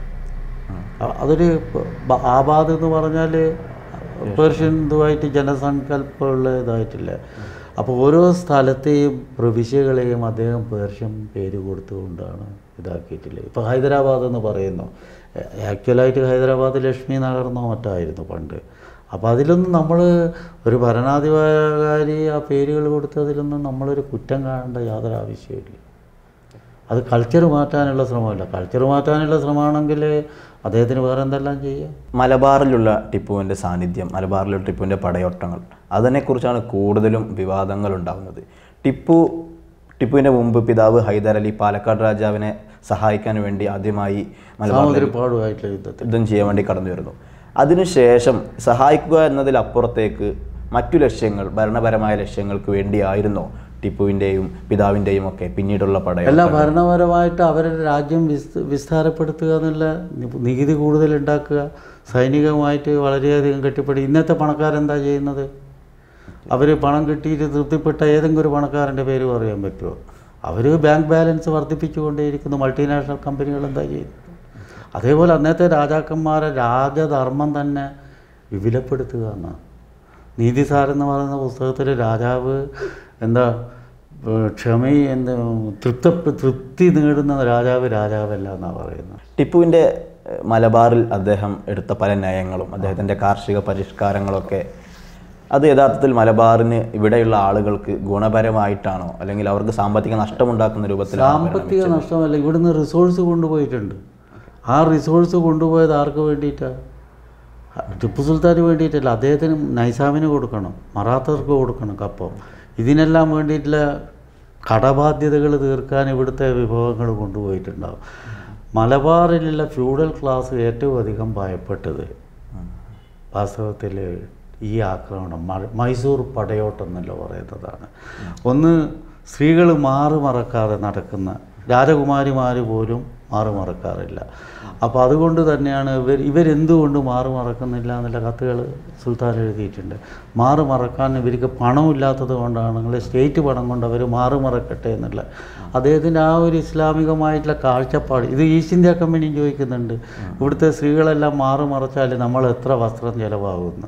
അ- അതൊരു പ- ബ- ആബാദ് എന്ന് പറഞ്ഞാൽ പേർഷ്യൻ ഇതുമായിട്ട് ജനസങ്കല്പമുള്ള ഇതായിട്ടില്ല അപ്പോൾ ഓരോ സ്ഥലത്തെയും പ്രവിശ്യകളെയും അദ്ദേഹം പേർഷ്യൻ പേര് കൊടുത്തുകൊണ്ടാണ് ഇതാക്കിയിട്ടുള്ളത് ഇപ്പോൾ ഹൈദരാബാദ് എന്ന് പറയുന്നു ആക്ച്വലായിട്ട് ഹൈദരാബാദ് ലക്ഷ്മി നഗർന്നോ മറ്റായിരുന്നു പണ്ട് അപ്പോൾ അതിലൊന്നും നമ്മൾ ഒരു ഭരണാധികാരി ആ പേരുകൾ കൊടുത്തതിലൊന്നും നമ്മളൊരു കുറ്റം കാണേണ്ട യാതൊരു ആവശ്യമില്ല അത് കൾച്ചർ മാറ്റാനുള്ള ശ്രമമല്ല കൾച്ചർ മാറ്റാനുള്ള ശ്രമമാണെങ്കിൽ അദ്ദേഹത്തിന് വേറെ എന്തെല്ലാം ചെയ്യാം മലബാറിലുള്ള ടിപ്പുവിൻ്റെ സാന്നിധ്യം മലബാറിലുള്ള ടിപ്പുവിൻ്റെ പടയോട്ടങ്ങൾ അതിനെക്കുറിച്ചാണ് കൂടുതലും വിവാദങ്ങൾ ഉണ്ടാകുന്നത് ടിപ്പു ടിപ്പുവിൻ്റെ മുമ്പ് പിതാവ് ഹൈദരലി പാലക്കാട് രാജാവിനെ സഹായിക്കാൻ വേണ്ടി ആദ്യമായി മലബാറിൽ സാമുദ്രപ്പാടുമായിട്ടുള്ള യുദ്ധത്തിൽ യുദ്ധം ചെയ്യാൻ വേണ്ടി കടന്നു വരുന്നു അതിനുശേഷം സഹായിക്കുക എന്നതിലപ്പുറത്തേക്ക് മറ്റു ലക്ഷ്യങ്ങൾ ഭരണപരമായ ലക്ഷ്യങ്ങൾക്ക് വേണ്ടിയായിരുന്നോ ടിപ്പുവിൻ്റെയും പിതാവിൻ്റെയും ഒക്കെ പിന്നീടുള്ള പടയം അല്ല ഭരണപരമായിട്ട് അവരുടെ രാജ്യം വിസ് വിസ്താരപ്പെടുത്തുക എന്നുള്ള നി- നികുതി കൂടുതൽ ഉണ്ടാക്കുക സൈനികമായിട്ട് വളരെയധികം കെട്ടിപ്പടി ഇന്നത്തെ പണക്കാരെന്താ ചെയ്യുന്നത് അവർ പണം കിട്ടിയിട്ട് തൃപ്തിപ്പെട്ട ഏതെങ്കിലും ഒരു പണക്കാരൻ്റെ പേര് പറയാൻ പറ്റുമോ അവർ ബാങ്ക് ബാലൻസ് വർദ്ധിപ്പിച്ചുകൊണ്ടേയിരിക്കുന്നു മൾട്ടിനാഷണൽ കമ്പനികൾ എന്താ ചെയ്യുന്നത് അതേപോലെ അന്നത്തെ രാജാക്കന്മാരെ രാജധർമ്മം തന്നെ വിപുലപ്പെടുത്തുക എന്നാണ് നീതിസാർ എന്ന് പറയുന്ന പുസ്തകത്തിൽ രാജാവ് എന്താ ഏഹ് ക്ഷമ എന്താ തൃപ്ത തൃപ്തി നേടുന്ന രാജാവ് രാജാവല്ല എന്നാണ് പറയുന്നത് ടിപ്പുവിൻ്റെ ഏഹ്, മലബാറിൽ അദ്ദേഹം എടുത്ത പല നയങ്ങളും അദ്ദേഹത്തിൻ്റെ കാർഷിക പരിഷ്കാരങ്ങളൊക്കെ അത് യഥാർത്ഥത്തിൽ മലബാറിന് ഇവിടെയുള്ള ആളുകൾക്ക് ഗുണപരമായിട്ടാണോ അല്ലെങ്കിൽ അവർക്ക് സാമ്പത്തിക നഷ്ടമുണ്ടാക്കുന്ന രൂപത്തിലാണോ സാമ്പത്തിക നഷ്ടമല്ല ഇവിടുന്ന് റിസോഴ്സ് കൊണ്ടുപോയിട്ടുണ്ട് ആ റിസോഴ്സ് കൊണ്ടുപോയത് ആർക്ക് വേണ്ടിയിട്ടാണ് ടിപ്പു സുൽത്താന് വേണ്ടിയിട്ടല്ല അദ്ദേഹത്തിന് നൈസാമിന് കൊടുക്കണം മറാത്തർക്ക് കൊടുക്കണം കപ്പം ഇതിനെല്ലാം വേണ്ടിയിട്ടുള്ള കടബാധ്യതകൾ തീർക്കാൻ ഇവിടുത്തെ വിഭവങ്ങൾ കൊണ്ടുപോയിട്ടുണ്ടാവും മലബാറിലുള്ള ഫ്യൂഡൽ ക്ലാസ് ഏറ്റവും അധികം ഭയപ്പെട്ടത് വാസ്തവത്തിൽ ഈ ആക്രമണം മ- മൈസൂർ പടയോട്ടം എന്നല്ല പറയുന്നതാണ് ഒന്ന് സ്ത്രീകൾ മാറി മറക്കാതെ നടക്കുന്ന രാജകുമാരിമാർ പോലും മാറി മറക്കാറില്ല അപ്പോൾ അതുകൊണ്ട് തന്നെയാണ് ഇവർ ഇവരെന്തുകൊണ്ട് മാറി മറക്കുന്നില്ല എന്നുള്ള കത്തുകൾ സുൽത്താൻ എഴുതിയിട്ടുണ്ട് മാറി മറക്കാൻ ഇവർക്ക് പണമില്ലാത്തത് കൊണ്ടാണ് നിങ്ങൾ സ്റ്റേറ്റ് പണം കൊണ്ട് അവർ മാറി മറക്കട്ടെ എന്നുള്ള അദ്ദേഹത്തിൻ്റെ ആ ഒരു ഇസ്ലാമികമായിട്ടുള്ള കാഴ്ചപ്പാട് ഇത് ഈസ്റ്റ് ഇന്ത്യ കമ്പനിയും ചോദിക്കുന്നുണ്ട് ഇവിടുത്തെ സ്ത്രീകളെല്ലാം മാറി മറച്ചാൽ നമ്മൾ എത്ര വസ്ത്രം ചിലവാകുന്നു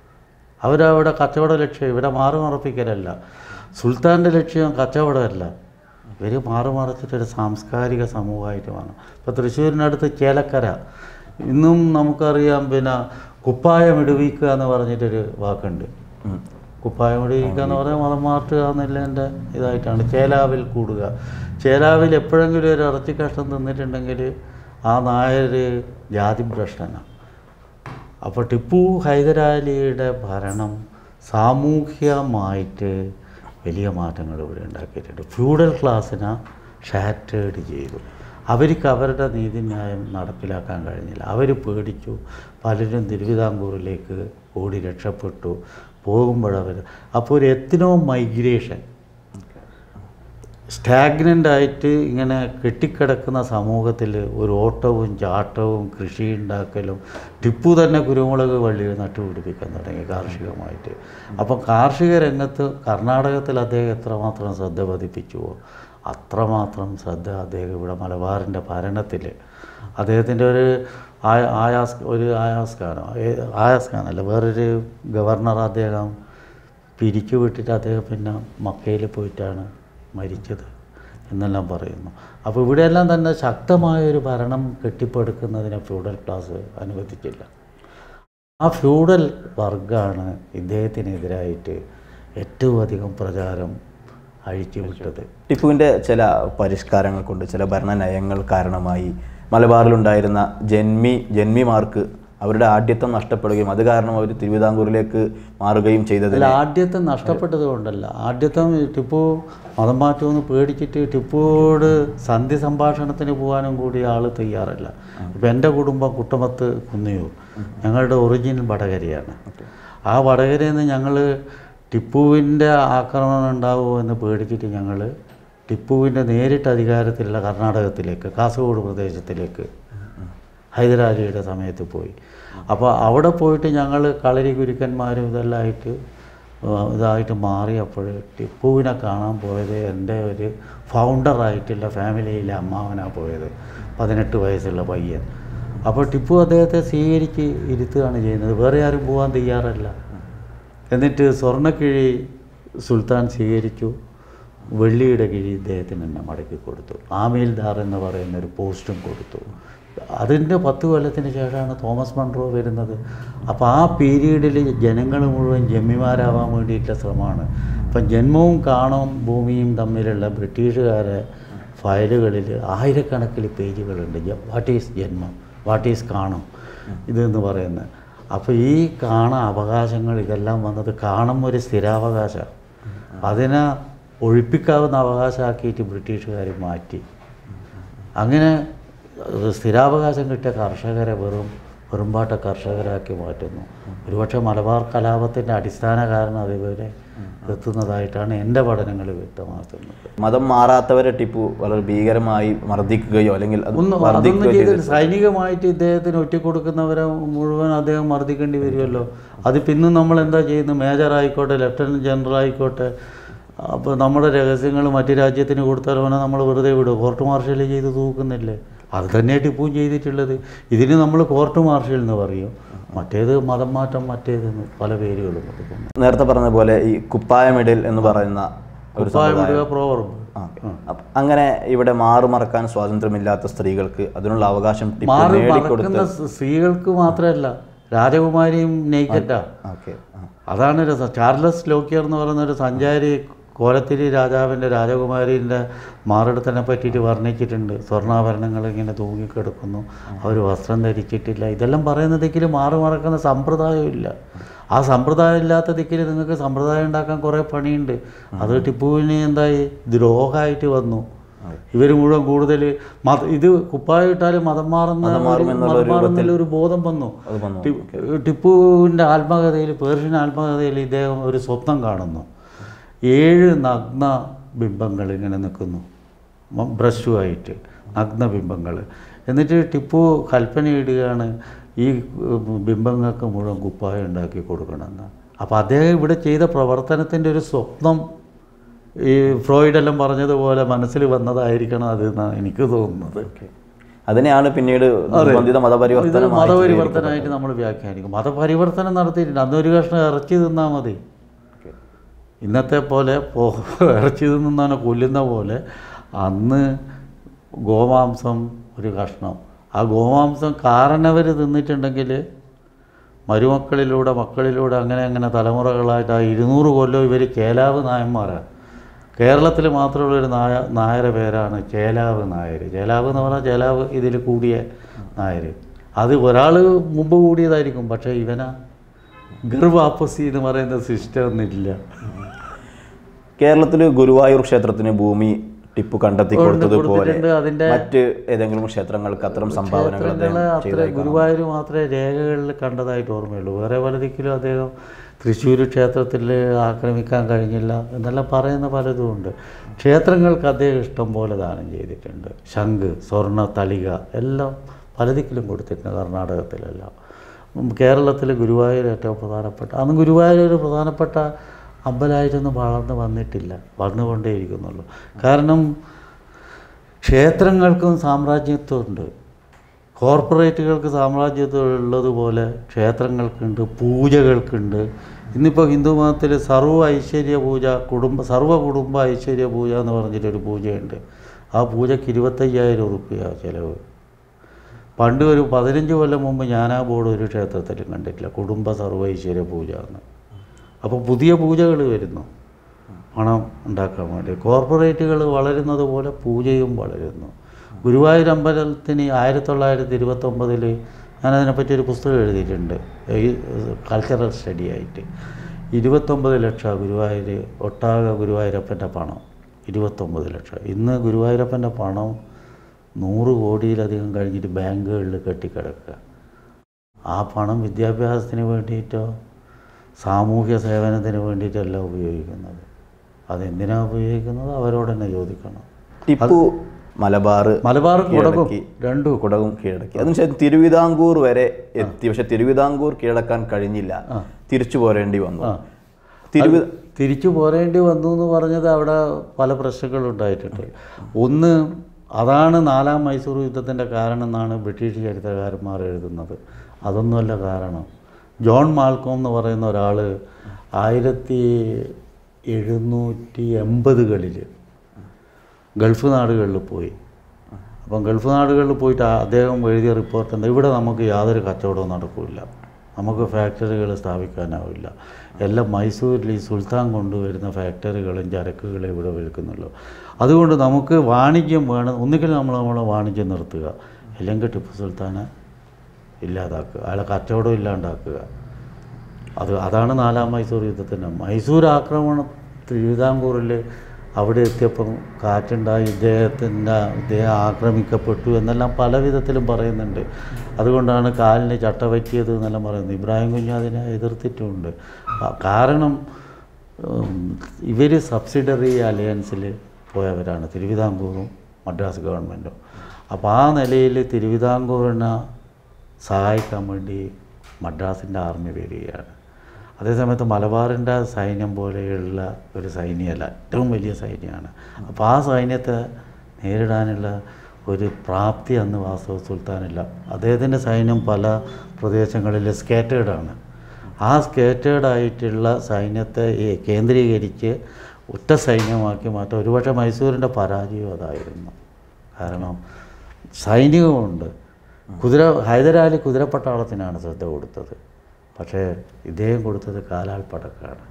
അവരവിടെ കച്ചവട ലക്ഷ്യം ഇവിടെ മാറി മറപ്പിക്കലല്ല സുൽത്താൻ്റെ ലക്ഷ്യം കച്ചവടമല്ല ഇവർ മാറി മറച്ചിട്ടൊരു സാംസ്കാരിക സമൂഹമായിട്ട് വേണം ഇപ്പോൾ തൃശ്ശൂരിനടുത്ത് ചേലക്കര ഇന്നും നമുക്കറിയാം പിന്നെ കുപ്പായം ഇടുവിക്കുക എന്ന് പറഞ്ഞിട്ടൊരു വാക്കുണ്ട് കുപ്പായം ഇടിയിക്കുക എന്ന് പറഞ്ഞാൽ മതം മാറ്റുക എന്നുള്ളതിൻ്റെ ഇതായിട്ടാണ് ചേലാവിൽ കൂടുക ചേലാവിൽ എപ്പോഴെങ്കിലും ഒരു ഇറച്ചി കഷ്ണം തിന്നിട്ടുണ്ടെങ്കിൽ ആ നായർ ജാതി ഭ്രഷ്ടനാണ് അപ്പോൾ ടിപ്പു ഹൈദരാലിയുടെ ഭരണം സാമൂഹ്യമായിട്ട് വലിയ മാറ്റങ്ങൾ ഇവിടെ ഉണ്ടാക്കിയിട്ടുണ്ട് ഫ്യൂഡൽ ക്ലാസ്സിനെ ഷാറ്റേഡ് ചെയ്തു അവർക്ക് അവരുടെ നീതിന്യായം നടപ്പിലാക്കാൻ കഴിഞ്ഞില്ല അവർ പേടിച്ചു പലരും തിരുവിതാംകൂറിലേക്ക് ഓടി രക്ഷപ്പെട്ടു പോകുമ്പോഴവർ അപ്പോൾ ഒരു എത്തിനോ മൈഗ്രേഷൻ സ്റ്റാഗ്നൻ്റ് ആയിട്ട് ഇങ്ങനെ കെട്ടിക്കിടക്കുന്ന സമൂഹത്തിൽ ഒരു ഓട്ടവും ചാട്ടവും കൃഷി ഉണ്ടാക്കലും ടിപ്പു തന്നെ കുരുമുളക് വള്ളി നട്ടുപിടിപ്പിക്കാൻ തുടങ്ങി കാർഷികമായിട്ട് അപ്പം കാർഷിക രംഗത്ത് കർണാടകത്തിൽ അദ്ദേഹം എത്രമാത്രം ശ്രദ്ധ പതിപ്പിച്ചുവോ അത്രമാത്രം ശ്രദ്ധ അദ്ദേഹം ഇവിടെ മലബാറിൻ്റെ ഭരണത്തിൽ അദ്ദേഹത്തിൻ്റെ ഒരു ആയ ആയാസ് ഒരു ആയാസ് ഖാനോ ഏ- ആയാസ് ഖാനല്ല വേറൊരു ഗവർണർ അദ്ദേഹം പിരിച്ചു വിട്ടിട്ട് അദ്ദേഹം പിന്നെ മക്കയിൽ പോയിട്ടാണ് മരിച്ചത് എന്നെല്ലാം പറയുന്നു അപ്പോൾ ഇവിടെയെല്ലാം തന്നെ ശക്തമായ ഒരു ഭരണം കെട്ടിപ്പടുക്കുന്നതിനെ ഫ്യൂഡൽ ക്ലാസ് അനുവദിച്ചില്ല ആ ഫ്യൂഡൽ വർഗമാണ് ഇദ്ദേഹത്തിനെതിരായിട്ട് ഏറ്റവും അധികം പ്രചാരം അഴിച്ചു വിട്ടത് ടിപ്പുവിൻ്റെ ചില പരിഷ്കാരങ്ങൾ കൊണ്ട് ചില ഭരണ നയങ്ങൾ കാരണമായി മലബാറിലുണ്ടായിരുന്ന ജന്മി ജന്മിമാർക്ക് അവരുടെ ആഢ്യത്വം നഷ്ടപ്പെടുകയും അത് കാരണം അവർ തിരുവിതാംകൂറിലേക്ക് മാറുകയും ചെയ്തതിൽ അതിൽ ആദ്യത്വം നഷ്ടപ്പെട്ടത് കൊണ്ടല്ല ആദ്യത്വം ടിപ്പു മതം മാറ്റുമെന്ന് പേടിച്ചിട്ട് ടിപ്പുവോട് സന്ധി സംഭാഷണത്തിന് പോകാനും കൂടി ആൾ തയ്യാറല്ല ഇപ്പം എൻ്റെ കുടുംബം കുട്ടമത്ത് കുന്നിയൂർ ഞങ്ങളുടെ ഒറിജിനൽ വടകരയാണ് ആ വടകരയിൽ നിന്ന് ഞങ്ങൾ ടിപ്പുവിൻ്റെ ആക്രമണം ഉണ്ടാവുമോ എന്ന് പേടിച്ചിട്ട് ഞങ്ങൾ ടിപ്പുവിൻ്റെ നേരിട്ട് അധികാരത്തിലുള്ള കർണാടകത്തിലേക്ക് കാസർഗോഡ് പ്രദേശത്തിലേക്ക് ഹൈദരാലിയുടെ സമയത്ത് പോയി അപ്പോൾ അവിടെ പോയിട്ട് ഞങ്ങൾ കളരി ഗുരുക്കന്മാരും ഇതെല്ലാം ആയിട്ട് ആ, ഇതായിട്ട് മാറിയപ്പോൾ ടിപ്പുവിനെ കാണാൻ പോയത് എൻ്റെ ഒരു ഫൗണ്ടറായിട്ടുള്ള ഫാമിലിയിലെ അമ്മാവനാണ് പോയത് പതിനെട്ട് വയസ്സുള്ള പയ്യൻ അപ്പോൾ ടിപ്പു അദ്ദേഹത്തെ സ്വീകരിച്ച് ഇരുത്തുകയാണ് ചെയ്യുന്നത് വേറെ ആരും പോകാൻ തയ്യാറല്ല എന്നിട്ട് സ്വർണ്ണക്കിഴി സുൽത്താൻ സ്വീകരിച്ചു വെള്ളിയുടെ കിഴി ഇദ്ദേഹത്തിന് തന്നെ മടക്കി കൊടുത്തു ആമീൽദാർ എന്ന് പറയുന്ന ഒരു പോസ്റ്റും കൊടുത്തു അതിൻ്റെ പത്ത് കൊല്ലത്തിന് ശേഷമാണ് തോമസ് മൺട്രോ വരുന്നത് അപ്പോൾ ആ പീരീഡിൽ ജനങ്ങൾ മുഴുവൻ ജന്മിമാരാവാൻ വേണ്ടിയിട്ടുള്ള ശ്രമമാണ് ഇപ്പം ജന്മവും കാണവും ഭൂമിയും തമ്മിലുള്ള ബ്രിട്ടീഷുകാരെ ഫയലുകളിൽ ആയിരക്കണക്കിന് പേജുകളുണ്ട് വാട്ട് ഈസ് ജന്മം വാട്ട് ഈസ് കാണും ഇതെന്ന് പറയുന്നത് അപ്പോൾ ഈ കാണ അവകാശങ്ങൾ ഇതെല്ലാം വന്നത് കാണും ഒരു സ്ഥിരാവകാശം അതിനെ ഒഴിപ്പിക്കാവുന്ന അവകാശമാക്കിയിട്ട് ബ്രിട്ടീഷുകാർ മാറ്റി അങ്ങനെ അത് സ്ഥിരാവകാശം കിട്ടിയ കർഷകരെ വെറും വെറുമ്പാട്ട കർഷകരാക്കി മാറ്റുന്നു ഒരുപക്ഷെ മലബാർ കലാപത്തിൻ്റെ അടിസ്ഥാന കാരണം അതുവരെ എത്തുന്നതായിട്ടാണ് എൻ്റെ പഠനങ്ങൾ വ്യക്തമാക്കുന്നത് മതം മാറാത്തവരെ ടിപ്പു വളരെ ഭീകരമായി മർദ്ദിക്കുകയോ അല്ലെങ്കിൽ അത് ഒന്നും അതൊന്നും മർദ്ദിക്കുകയോ ചെയ്തില്ല ചെയ്തിട്ടില്ല. സൈനികമായിട്ട് ഇദ്ദേഹത്തിന് ഒറ്റക്കൊടുക്കുന്നവരെ മുഴുവൻ അദ്ദേഹം മർദ്ദിക്കേണ്ടി വരുമല്ലോ അത് പിന്നും നമ്മൾ എന്താ ചെയ്യുന്നത് മേജർ ആയിക്കോട്ടെ ലഫ്റ്റനൻറ്റ് ജനറൽ ആയിക്കോട്ടെ അപ്പോൾ നമ്മുടെ രഹസ്യങ്ങൾ മറ്റു രാജ്യത്തിന് കൊടുത്താൽ നമ്മൾ വെറുതെ വിടും കോർട്ട് മാർഷൽ ചെയ്ത് തൂക്കുന്നില്ലേ അത് തന്നെ ടിപ്പുവും ചെയ്തിട്ടുള്ളത് ഇതിന് നമ്മൾ കോർട്ട് മാർഷൽ എന്ന് പറയും മറ്റേത് മതം മാറ്റം മറ്റേതെന്ന് പല പേരുകളും കൊടുക്കും നേരത്തെ പറഞ്ഞ പോലെ ഈ കുപ്പായമിടൽ എന്ന് പറയുന്ന ഒരു കുപ്പായമിടുക പ്രോവർബ് ആ, അപ്പ- അങ്ങനെ ഇവിടെ മാറുമറക്കാൻ സ്വാതന്ത്ര്യമില്ലാത്ത സ്ത്രീകൾക്ക് അതിനുള്ള അവകാശം ടിപ്പു മാറി നേടിക്കൊടുത്ത മറക്കുന്ന സ്ത്രീകൾക്ക് മാത്രമല്ല രാജകുമാരിയും നെയ്ക്കറ്റാ ഓക്കെ അതാണ് രസം ചാർലസ് ലോക്കിയർ എന്ന് പറയുന്ന ഒരു സഞ്ചാരി കോലത്തിരി രാജാവിൻ്റെ രാജകുമാരിൻ്റെ മാറിടത്തിനെ പറ്റിയിട്ട് വർണ്ണിച്ചിട്ടുണ്ട് സ്വർണ്ണാഭരണങ്ങൾ ഇങ്ങനെ തൂങ്ങിക്കിടക്കുന്നു അവർ വസ്ത്രം ധരിച്ചിട്ടില്ല ഇതെല്ലാം പറയുന്ന ദിക്കിൽ മാറി മറക്കുന്ന സമ്പ്രദായമില്ല ആ സമ്പ്രദായം ഇല്ലാത്ത ദിക്കിൽ നിങ്ങൾക്ക് സമ്പ്രദായം ഉണ്ടാക്കാൻ കുറേ പണിയുണ്ട് അത് ടിപ്പുവിന് എന്തായി ദ്രോഹമായിട്ട് വന്നു ഇവർ മുഴുവൻ കൂടുതൽ മത ഇത് കുപ്പായം ഇട്ടാലും മതം മാറുന്ന ഒരു- മതം മാറുന്നുള്ള ഒരു ബോധം വന്നു അത് വന്നു ടി- ടിപ്പുവിൻ്റെ ആത്മകഥയിൽ പേർഷ്യൻ ആത്മകഥയിൽ ഇദ്ദേഹം ഒരു സ്വപ്നം കാണുന്നു ഏഴ് നഗ്ന ബിംബങ്ങൾ ഇങ്ങനെ നിൽക്കുന്നു മ- ബ്രഷുമായിട്ട് നഗ്ന ബിംബങ്ങൾ എന്നിട്ട് ടിപ്പു കൽപ്പനയിടുകയാണ് ഈ ഉം, ബിംബങ്ങൾക്ക് മുഴുവൻ കുപ്പായം ഉണ്ടാക്കി കൊടുക്കണമെന്ന് അപ്പോൾ അദ്ദേഹം ഇവിടെ ചെയ്ത പ്രവർത്തനത്തിൻ്റെ ഒരു സ്വപ്നം ഈ ഫ്രോയിഡെല്ലാം പറഞ്ഞതുപോലെ മനസ്സിൽ വന്നതായിരിക്കണം അത് എന്നാണ് എനിക്ക് തോന്നുന്നത് അതിനെയാണ് പിന്നീട് നിർബന്ധിത ഇത് മതപരിവർത്തനം മതപരിവർത്തനമായിട്ട് നമ്മൾ വ്യാഖ്യാനിക്കും മതപരിവർത്തനം നടത്തിയിട്ടുണ്ട് അന്നൊരു കഷ്ണം ഇറച്ചി തിന്നാൽ മതി ഇന്നത്തെ പോലെ പോ ഇറച്ചി തിന്നുന്നവനെ കൊല്ലുന്ന പോലെ അന്ന് ഗോമാംസം ഒരു കഷ്ണം ആ ഗോമാംസം കാരണവർ തിന്നിട്ടുണ്ടെങ്കിൽ മരുമക്കളിലൂടെ മക്കളിലൂടെ അങ്ങനെ അങ്ങനെ തലമുറകളായിട്ട് ആ ഇരുന്നൂറ് കൊല്ലം ഇവർ കേലാവ് നായന്മാരാണ് കേരളത്തിൽ മാത്രമുള്ളൊരു നായ നായരെ പേരാണ് ചേലാവ് നായർ ചേലാവ് എന്ന് പറഞ്ഞാൽ ചേലാവ് ഇതിൽ കൂടിയ നായർ അത് ഒരാൾ മുമ്പ് കൂടിയതായിരിക്കും പക്ഷേ ഇവന ഗർഭാപ്പസി എന്ന് പറയുന്ന സിസ്റ്റം ഒന്നുമില്ല കേരളത്തിൽ ഗുരുവായൂർ ക്ഷേത്രത്തിന് ഭൂമി ടിപ്പു കണ്ടെത്തി കൊടുത്തതുപോലെ കൊടുത്തിട്ടുണ്ട് അതിൻ്റെ മറ്റ് ഏതെങ്കിലും ക്ഷേത്രങ്ങൾക്ക് അത്തരം സംഭാവനകൾ അദ്ദേഹം അത്ര ഗുരുവായൂർ മാത്രമേ രേഖകളിൽ കണ്ടതായിട്ട് ഓർമ്മയുള്ളൂ വേറെ പല ദിക്കിലും അദ്ദേഹം തൃശ്ശൂർ ക്ഷേത്രത്തിൽ ആക്രമിക്കാൻ കഴിഞ്ഞില്ല എന്നെല്ലാം പറയുന്ന പലതും ഉണ്ട് ക്ഷേത്രങ്ങൾക്ക് അദ്ദേഹം ഇഷ്ടം പോലെ ദാനം ചെയ്തിട്ടുണ്ട് ശംഖ് സ്വർണ്ണ തളിക എല്ലാം പല ദിക്കിലും കൊടുത്തിട്ടുണ്ട് കർണാടകത്തിലെല്ലാം കേരളത്തിൽ ഗുരുവായൂർ ഏറ്റവും പ്രധാനപ്പെട്ട അന്ന് ഗുരുവായൂർ ഒരു പ്രധാനപ്പെട്ട അമ്പലമായിട്ടൊന്നും വളർന്നു വന്നിട്ടില്ല വളർന്നുകൊണ്ടേയിരിക്കുന്നുള്ളൂ കാരണം ക്ഷേത്രങ്ങൾക്കും സാമ്രാജ്യത്വമുണ്ട് കോർപ്പറേറ്റുകൾക്ക് സാമ്രാജ്യത്വം ഉള്ളതുപോലെ ക്ഷേത്രങ്ങൾക്കുണ്ട് പൂജകൾക്കുണ്ട് ഇന്നിപ്പോൾ ഹിന്ദു മതത്തിൽ സർവ്വ ഐശ്വര്യ പൂജ കുടുംബ സർവ്വ കുടുംബ ഐശ്വര്യ പൂജ എന്ന് പറഞ്ഞിട്ടൊരു പൂജയുണ്ട് ആ പൂജയ്ക്ക് ഇരുപത്തയ്യായിരം ഉറുപ്പ്യ ചിലവ് പണ്ട് ഒരു പതിനഞ്ച് കൊല്ലം മുമ്പ് ഞാൻ ആ ബോർഡ് ഒരു ക്ഷേത്രത്തിലും കണ്ടിട്ടില്ല കുടുംബ സർവ്വ ഐശ്വര്യ പൂജ എന്ന് അപ്പോൾ പുതിയ പൂജകൾ വരുന്നു പണം ഉണ്ടാക്കാൻ വേണ്ടി കോർപ്പറേറ്റുകൾ വളരുന്നത് പോലെ പൂജയും വളരുന്നു ഗുരുവായൂർ അമ്പലത്തിന് ആയിരത്തി തൊള്ളായിരത്തി ഇരുപത്തൊമ്പതിൽ ഞാനതിനെപ്പറ്റി ഒരു പുസ്തകം എഴുതിയിട്ടുണ്ട് ഈ കൾച്ചറൽ സ്റ്റഡി ആയിട്ട് ഇരുപത്തൊമ്പത് ലക്ഷം ഗുരുവായൂർ ഒട്ടാകെ ഗുരുവായൂരപ്പൻ്റെ പണം ഇരുപത്തൊമ്പത് ലക്ഷം ഇന്ന് ഗുരുവായൂരപ്പൻ്റെ പണം നൂറ് കോടിയിലധികം കഴിഞ്ഞിട്ട് ബാങ്കുകളിൽ കെട്ടിക്കിടക്കുക ആ പണം വിദ്യാഭ്യാസത്തിന് വേണ്ടിയിട്ടോ സാമൂഹ്യ സേവനത്തിന് വേണ്ടിയിട്ടല്ല ഉപയോഗിക്കുന്നത് അതെന്തിനാണ് ഉപയോഗിക്കുന്നത് അവരോട് തന്നെ ചോദിക്കണം ടിപ്പു മലബാർ മലബാർ കുടകും കീഴടക്കി. രണ്ടും കുടകും കീഴടക്കി അതിനുശേഷം തിരുവിതാംകൂർ വരെ എത്തി പക്ഷെ തിരുവിതാംകൂർ കീഴടക്കാൻ കഴിഞ്ഞില്ല തിരിച്ചു പോരേണ്ടി വന്നു ആ. തിരുവി തിരിച്ചു പോരേണ്ടി വന്നു എന്ന് പറഞ്ഞത് അവിടെ പല പ്രശ്നങ്ങളുണ്ടായിട്ടുണ്ട് ഒന്ന് അതാണ് നാലാം മൈസൂർ യുദ്ധത്തിൻ്റെ കാരണം എന്നാണ് ബ്രിട്ടീഷ് ചരിത്രകാരന്മാർ എഴുതുന്നത് അതൊന്നുമല്ല കാരണം ജോൺ മാൽക്കോം എന്ന് പറയുന്ന ഒരാൾ ആയിരത്തി എഴുന്നൂറ്റി എൺപതുകളിൽ ഗൾഫ് നാടുകളിൽ പോയി അപ്പം ഗൾഫ് നാടുകളിൽ പോയിട്ട് ആ- അദ്ദേഹം എഴുതിയ റിപ്പോർട്ട് എന്താ ഇവിടെ നമുക്ക് യാതൊരു കച്ചവടവും നടക്കില്ല നമുക്ക് ഫാക്ടറികൾ സ്ഥാപിക്കാനാവില്ല എല്ലാം മൈസൂരിൽ ഈ സുൽത്താൻ കൊണ്ടുവരുന്ന ഫാക്ടറികളും ചരക്കുകളും ഇവിടെ വിൽക്കുന്നുള്ളൂ അതുകൊണ്ട് നമുക്ക് വാണിജ്യം വേണം ഒന്നുകിൽ നമ്മൾ നമ്മളെ വാണിജ്യം നിർത്തുക അല്ലെങ്കിൽ ടിപ്പു സുൽത്താനെ ഇല്ലാതാക്കുക അയാളെ കച്ചവടം ഇല്ലാണ്ടാക്കുക അത് അതാണ് നാലാം മൈസൂർ യുദ്ധത്തിൻ്റെ മൈസൂർ ആക്രമണം തിരുവിതാംകൂറിൽ അവിടെ എത്തിയപ്പം കാറ്റുണ്ടായി ഇദ്ദേഹത്തിൻ്റെ ഇദ്ദേഹം ആക്രമിക്കപ്പെട്ടു എന്നെല്ലാം പല വിധത്തിലും പറയുന്നുണ്ട് അതുകൊണ്ടാണ് കാലിന് ചട്ട പറ്റിയത് എന്നെല്ലാം പറയുന്നത് ഇബ്രാഹിം കുഞ്ഞ് അതിനെ എതിർത്തിട്ടുമുണ്ട് ആ, കാരണം ഇവർ സബ്സിഡറി അലയൻസിൽ പോയവരാണ് തിരുവിതാംകൂറും മദ്രാസ് ഗവൺമെൻറ്റും അപ്പോൾ ആ നിലയിൽ തിരുവിതാംകൂറിനെ സഹായിക്കാൻ വേണ്ടി മദ്രാസിൻ്റെ ആർമി വരികയാണ് അതേസമയത്ത് മലബാറിൻ്റെ സൈന്യം പോലെയുള്ള ഒരു സൈന്യമല്ല ഏറ്റവും വലിയ സൈന്യമാണ് അപ്പോൾ ആ സൈന്യത്തെ നേരിടാനുള്ള ഒരു പ്രാപ്തി അന്ന് വാസ്തവ സുൽത്താനില്ല അദ്ദേഹത്തിൻ്റെ സൈന്യം പല പ്രദേശങ്ങളിൽ സ്കേറ്റേഡാണ് ആ സ്കേറ്റേഡ് ആയിട്ടുള്ള സൈന്യത്തെ ഈ കേന്ദ്രീകരിച്ച് ഒറ്റ സൈന്യമാക്കി മാറ്റാം ഒരുപക്ഷെ മൈസൂരിൻ്റെ പരാജയം അതായിരുന്നു കാരണം സൈനികമുണ്ട് കുതിര ഹൈദരാലി കുതിരപ്പട്ടാളത്തിനാണ് ശ്രദ്ധ കൊടുത്തത് പക്ഷേ ഇദ്ദേഹം കൊടുത്തത് കാലാൽ പടക്കാണ്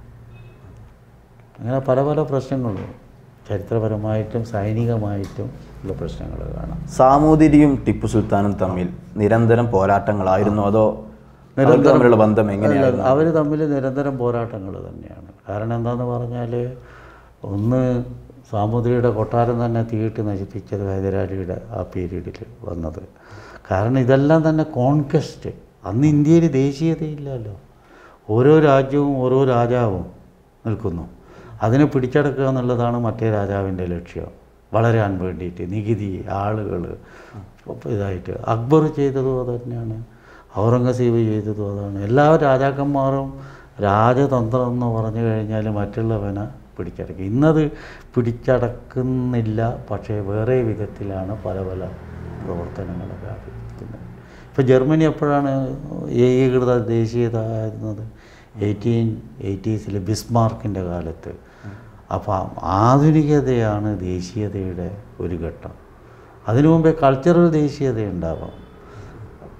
അങ്ങനെ പല പല പ്രശ്നങ്ങളും ചരിത്രപരമായിട്ടും സൈനികമായിട്ടും ഉള്ള പ്രശ്നങ്ങൾ കാണാം സാമൂതിരിയും ടിപ്പു സുൽത്താനും തമ്മിൽ നിരന്തരം പോരാട്ടങ്ങളായിരുന്നു അതോ അവർക്ക് തമ്മിലുള്ള ബന്ധം എങ്ങനെയായിരുന്നു അവർ തമ്മിൽ നിരന്തരം പോരാട്ടങ്ങൾ തന്നെയാണ് കാരണം എന്താണെന്ന് പറഞ്ഞാൽ ഒന്ന് സാമൂതിരിയുടെ കൊട്ടാരം തന്നെ തീയിട്ട് നശിപ്പിച്ചത് ഹൈദരാലിയുടെ ആ പീരീഡിൽ വന്നത് കാരണം ഇതെല്ലാം തന്നെ കോൺക്വസ്റ്റ് അന്ന് ഇന്ത്യയിൽ ദേശീയതയില്ലല്ലോ ഓരോ രാജ്യവും ഓരോ രാജാവും നിൽക്കുന്നു അതിനെ പിടിച്ചടക്കുക എന്നുള്ളതാണ് മറ്റേ രാജാവിൻ്റെ ലക്ഷ്യം വളരാൻ വേണ്ടിയിട്ട് നികുതി ആളുകൾ ഇതായിട്ട് അക്ബർ ചെയ്തതും അത് തന്നെയാണ് ഔറംഗസീബ് ചെയ്തതും അതാണ് എല്ലാ രാജാക്കന്മാരും രാജതന്ത്രം എന്ന് പറഞ്ഞു കഴിഞ്ഞാൽ മറ്റുള്ളവനെ പിടിച്ചടക്കി ഇന്നത് പിടിച്ചടക്കുന്നില്ല പക്ഷേ വേറെ വിധത്തിലാണ് പല പല പ്രവർത്തനങ്ങൾ വ്യാപിക്കുന്നത് ഇപ്പോൾ ജർമ്മനി എപ്പോഴാണ് ഏകീകൃത ദേശീയത ആയിരുന്നത് എയ്റ്റീൻ എയ്റ്റീസിൽ ബിസ്മാർക്കിൻ്റെ കാലത്ത് അപ്പോൾ ആധുനികതയാണ് ദേശീയതയുടെ ഒരു ഘട്ടം അതിനു മുമ്പേ കൾച്ചറൽ ദേശീയത ഉണ്ടാവാം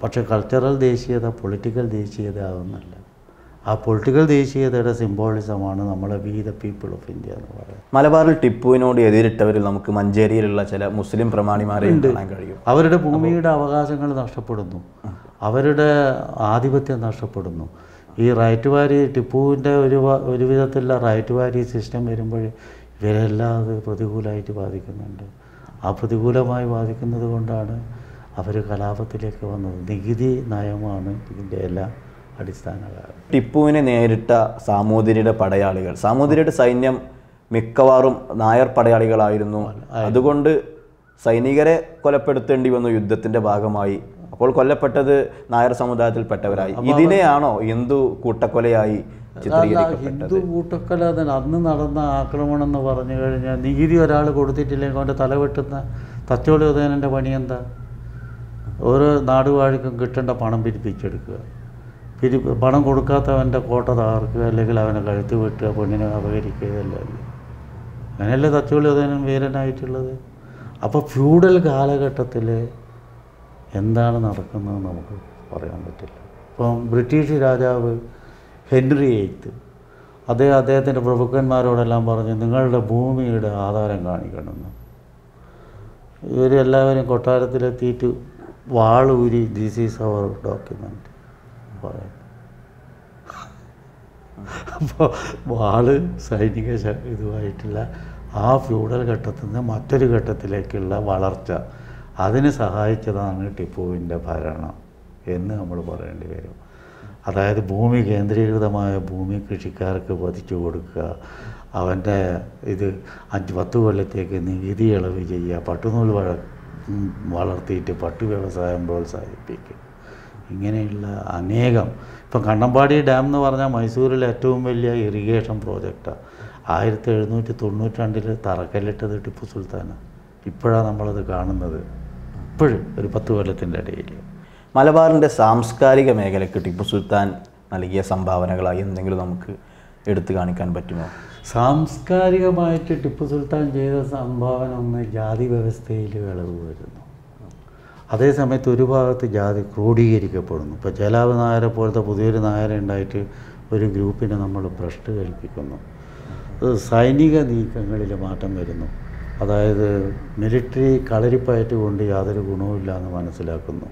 പക്ഷേ കൾച്ചറൽ ദേശീയത പൊളിറ്റിക്കൽ ദേശീയത ആവുന്നില്ല ആ പൊളിറ്റിക്കൽ ദേശീയതയുടെ സിംബോളിസമാണ് നമ്മളെ we the people of India എന്ന് പറയുന്നത് മലബാറിൽ ടിപ്പുവിനോട് എതിരിട്ടവരിൽ നമുക്ക് മഞ്ചേരിയിലുള്ള ചില മുസ്ലിം പ്രമാണിമാരെ കാണാൻ കഴിയും അവരുടെ ഭൂമിയുടെ അവകാശങ്ങൾ നഷ്ടപ്പെടുന്നു അവരുടെ ആധിപത്യം നഷ്ടപ്പെടുന്നു ഈ റൈറ്റ് വാരി ടിപ്പുവിൻ്റെ ഒരു വ- ഒരു വിധത്തിലുള്ള റൈറ്റ് വാരി സിസ്റ്റം വരുമ്പോൾ ഇവരെല്ലാം അത് പ്രതികൂലമായിട്ട് ബാധിക്കുന്നുണ്ട് ആ പ്രതികൂലമായി ബാധിക്കുന്നത് കൊണ്ടാണ് അവർ കലാപത്തിലേക്ക് വന്നത് നികുതി നയമാണ് ഇതിൻ്റെ എല്ലാം അടിസ്ഥാന കാരണം ടിപ്പുവിനെ നേരിട്ട സാമൂതിരിയുടെ പടയാളികൾ സാമൂതിരിയുടെ സൈന്യം മിക്കവാറും നായർ പടയാളികളായിരുന്നു അതുകൊണ്ട് സൈനികരെ കൊലപ്പെടുത്തേണ്ടി വന്നു യുദ്ധത്തിന്റെ ഭാഗമായി അപ്പോൾ കൊല്ലപ്പെട്ടത് നായർ സമുദായത്തിൽപ്പെട്ടവരായി ഇതിനെയാണോ ഹിന്ദു കൂട്ടക്കൊലയായി ചിത്രീകരിക്കപ്പെട്ടത് ഹിന്ദു കൂട്ടക്കൊല തന്നെ അന്ന് നടന്ന ആക്രമണം എന്ന് പറഞ്ഞു കഴിഞ്ഞാൽ നികുതി ഒരാൾ കൊടുത്തിട്ടില്ലെങ്കിൽ അവൻ്റെ തല വെട്ടുന്ന തച്ചോളി ഉദയനൻ്റെ പണി എന്താ ഓരോ നാടുവാഴിക്കും കിട്ടേണ്ട പണം പിരിപ്പിച്ചെടുക്കുക പിരി പണം കൊടുക്കാത്തവൻ്റെ കോട്ട തകർക്കുക അല്ലെങ്കിൽ അവനെ കഴുത്ത് വെട്ടുക പെണ്ണിനെ അപകരിക്കുക ഇതല്ലേ അങ്ങനെയല്ലേ തച്ചോളി ഉദയനൻ വീരനായിട്ടുള്ളത് അപ്പോൾ ഫ്യൂഡൽ കാലഘട്ടത്തിൽ എന്താണ് നടക്കുന്നതെന്ന് നമുക്ക് പറയാൻ പറ്റില്ല ഇപ്പം ബ്രിട്ടീഷ് രാജാവ് ഹെൻറി എയ്ത്ത് അദ്ദേഹം അദ്ദേഹത്തിൻ്റെ പ്രഭുക്കന്മാരോടെല്ലാം പറഞ്ഞു നിങ്ങളുടെ ഭൂമിയുടെ ആധാരം കാണിക്കണമെന്ന് ഇവരെല്ലാവരും കൊട്ടാരത്തിലെത്തിയിട്ട് വാളൂരി ദിസ് ഈസ് അവർ ഡോക്യുമെൻ്റ് പറയാം അപ്പോൾ വാള് സൈനിക ശ- ഇതുമായിട്ടുള്ള ആ ഫ്യൂഡൽ ഘട്ടത്തിൽ നിന്ന് മറ്റൊരു ഘട്ടത്തിലേക്കുള്ള വളർച്ച അതിന് സഹായിച്ചതാണ് ടിപ്പുവിൻ്റെ ഭരണം എന്ന് നമ്മൾ പറയേണ്ടി വരും അതായത് ഭൂമി കേന്ദ്രീകൃതമായ ഭൂമി കൃഷിക്കാർക്ക് പതിച്ചു കൊടുക്കുക അവൻ്റെ ഇത് അഞ്ച് പത്ത് കൊല്ലത്തേക്ക് നികുതി ഇളവ് ചെയ്യുക പട്ടുനൂൽ വഴ ഉം, വളർത്തിയിട്ട് പട്ടു വ്യവസായം പ്രോത്സാഹിപ്പിക്കുക ഇങ്ങനെയുള്ള അനേകം ഇപ്പം കണ്ണമ്പാടി ഡാം എന്ന് പറഞ്ഞാൽ മൈസൂരിലെ ഏറ്റവും വലിയ ഇറിഗേഷൻ പ്രോജക്റ്റാണ് ആയിരത്തി എഴുന്നൂറ്റി തൊണ്ണൂറ്റി രണ്ടിൽ തറക്കല്ലിട്ടത് ടിപ്പു സുൽത്താനാണ് ഇപ്പോഴാണ് നമ്മളത് കാണുന്നത് ഇപ്പോഴും ഒരു പത്ത് കൊല്ലത്തിൻ്റെ ഇടയിൽ മലബാറിന്റെ സാംസ്കാരിക മേഖലയ്ക്ക് ടിപ്പു സുൽത്താൻ നൽകിയ സംഭാവനകളായി എന്തെങ്കിലും നമുക്ക് എടുത്തു കാണിക്കാൻ പറ്റുമോ സാംസ്കാരികമായിട്ട് ടിപ്പു സുൽത്താൻ ചെയ്ത സംഭാവന ഒന്ന് ജാതി വ്യവസ്ഥയിൽ ഇളവ് വരുന്നു അതേസമയത്ത് ഒരു ഭാഗത്ത് ജാതി ക്രോഡീകരിക്കപ്പെടുന്നു ഇപ്പോൾ ജലാവ് നായരെ പോലത്തെ പുതിയൊരു നായരെ ഉണ്ടായിട്ട് ഒരു ഗ്രൂപ്പിനെ നമ്മൾ ഭ്രഷ്ട് കൽപ്പിക്കുന്നു അത് സൈനിക നീക്കങ്ങളിൽ മാറ്റം വരുന്നു അതായത് മിലിറ്ററി കളരിപ്പയറ്റ് കൊണ്ട് യാതൊരു ഗുണവുമില്ല എന്ന് മനസ്സിലാക്കുന്നു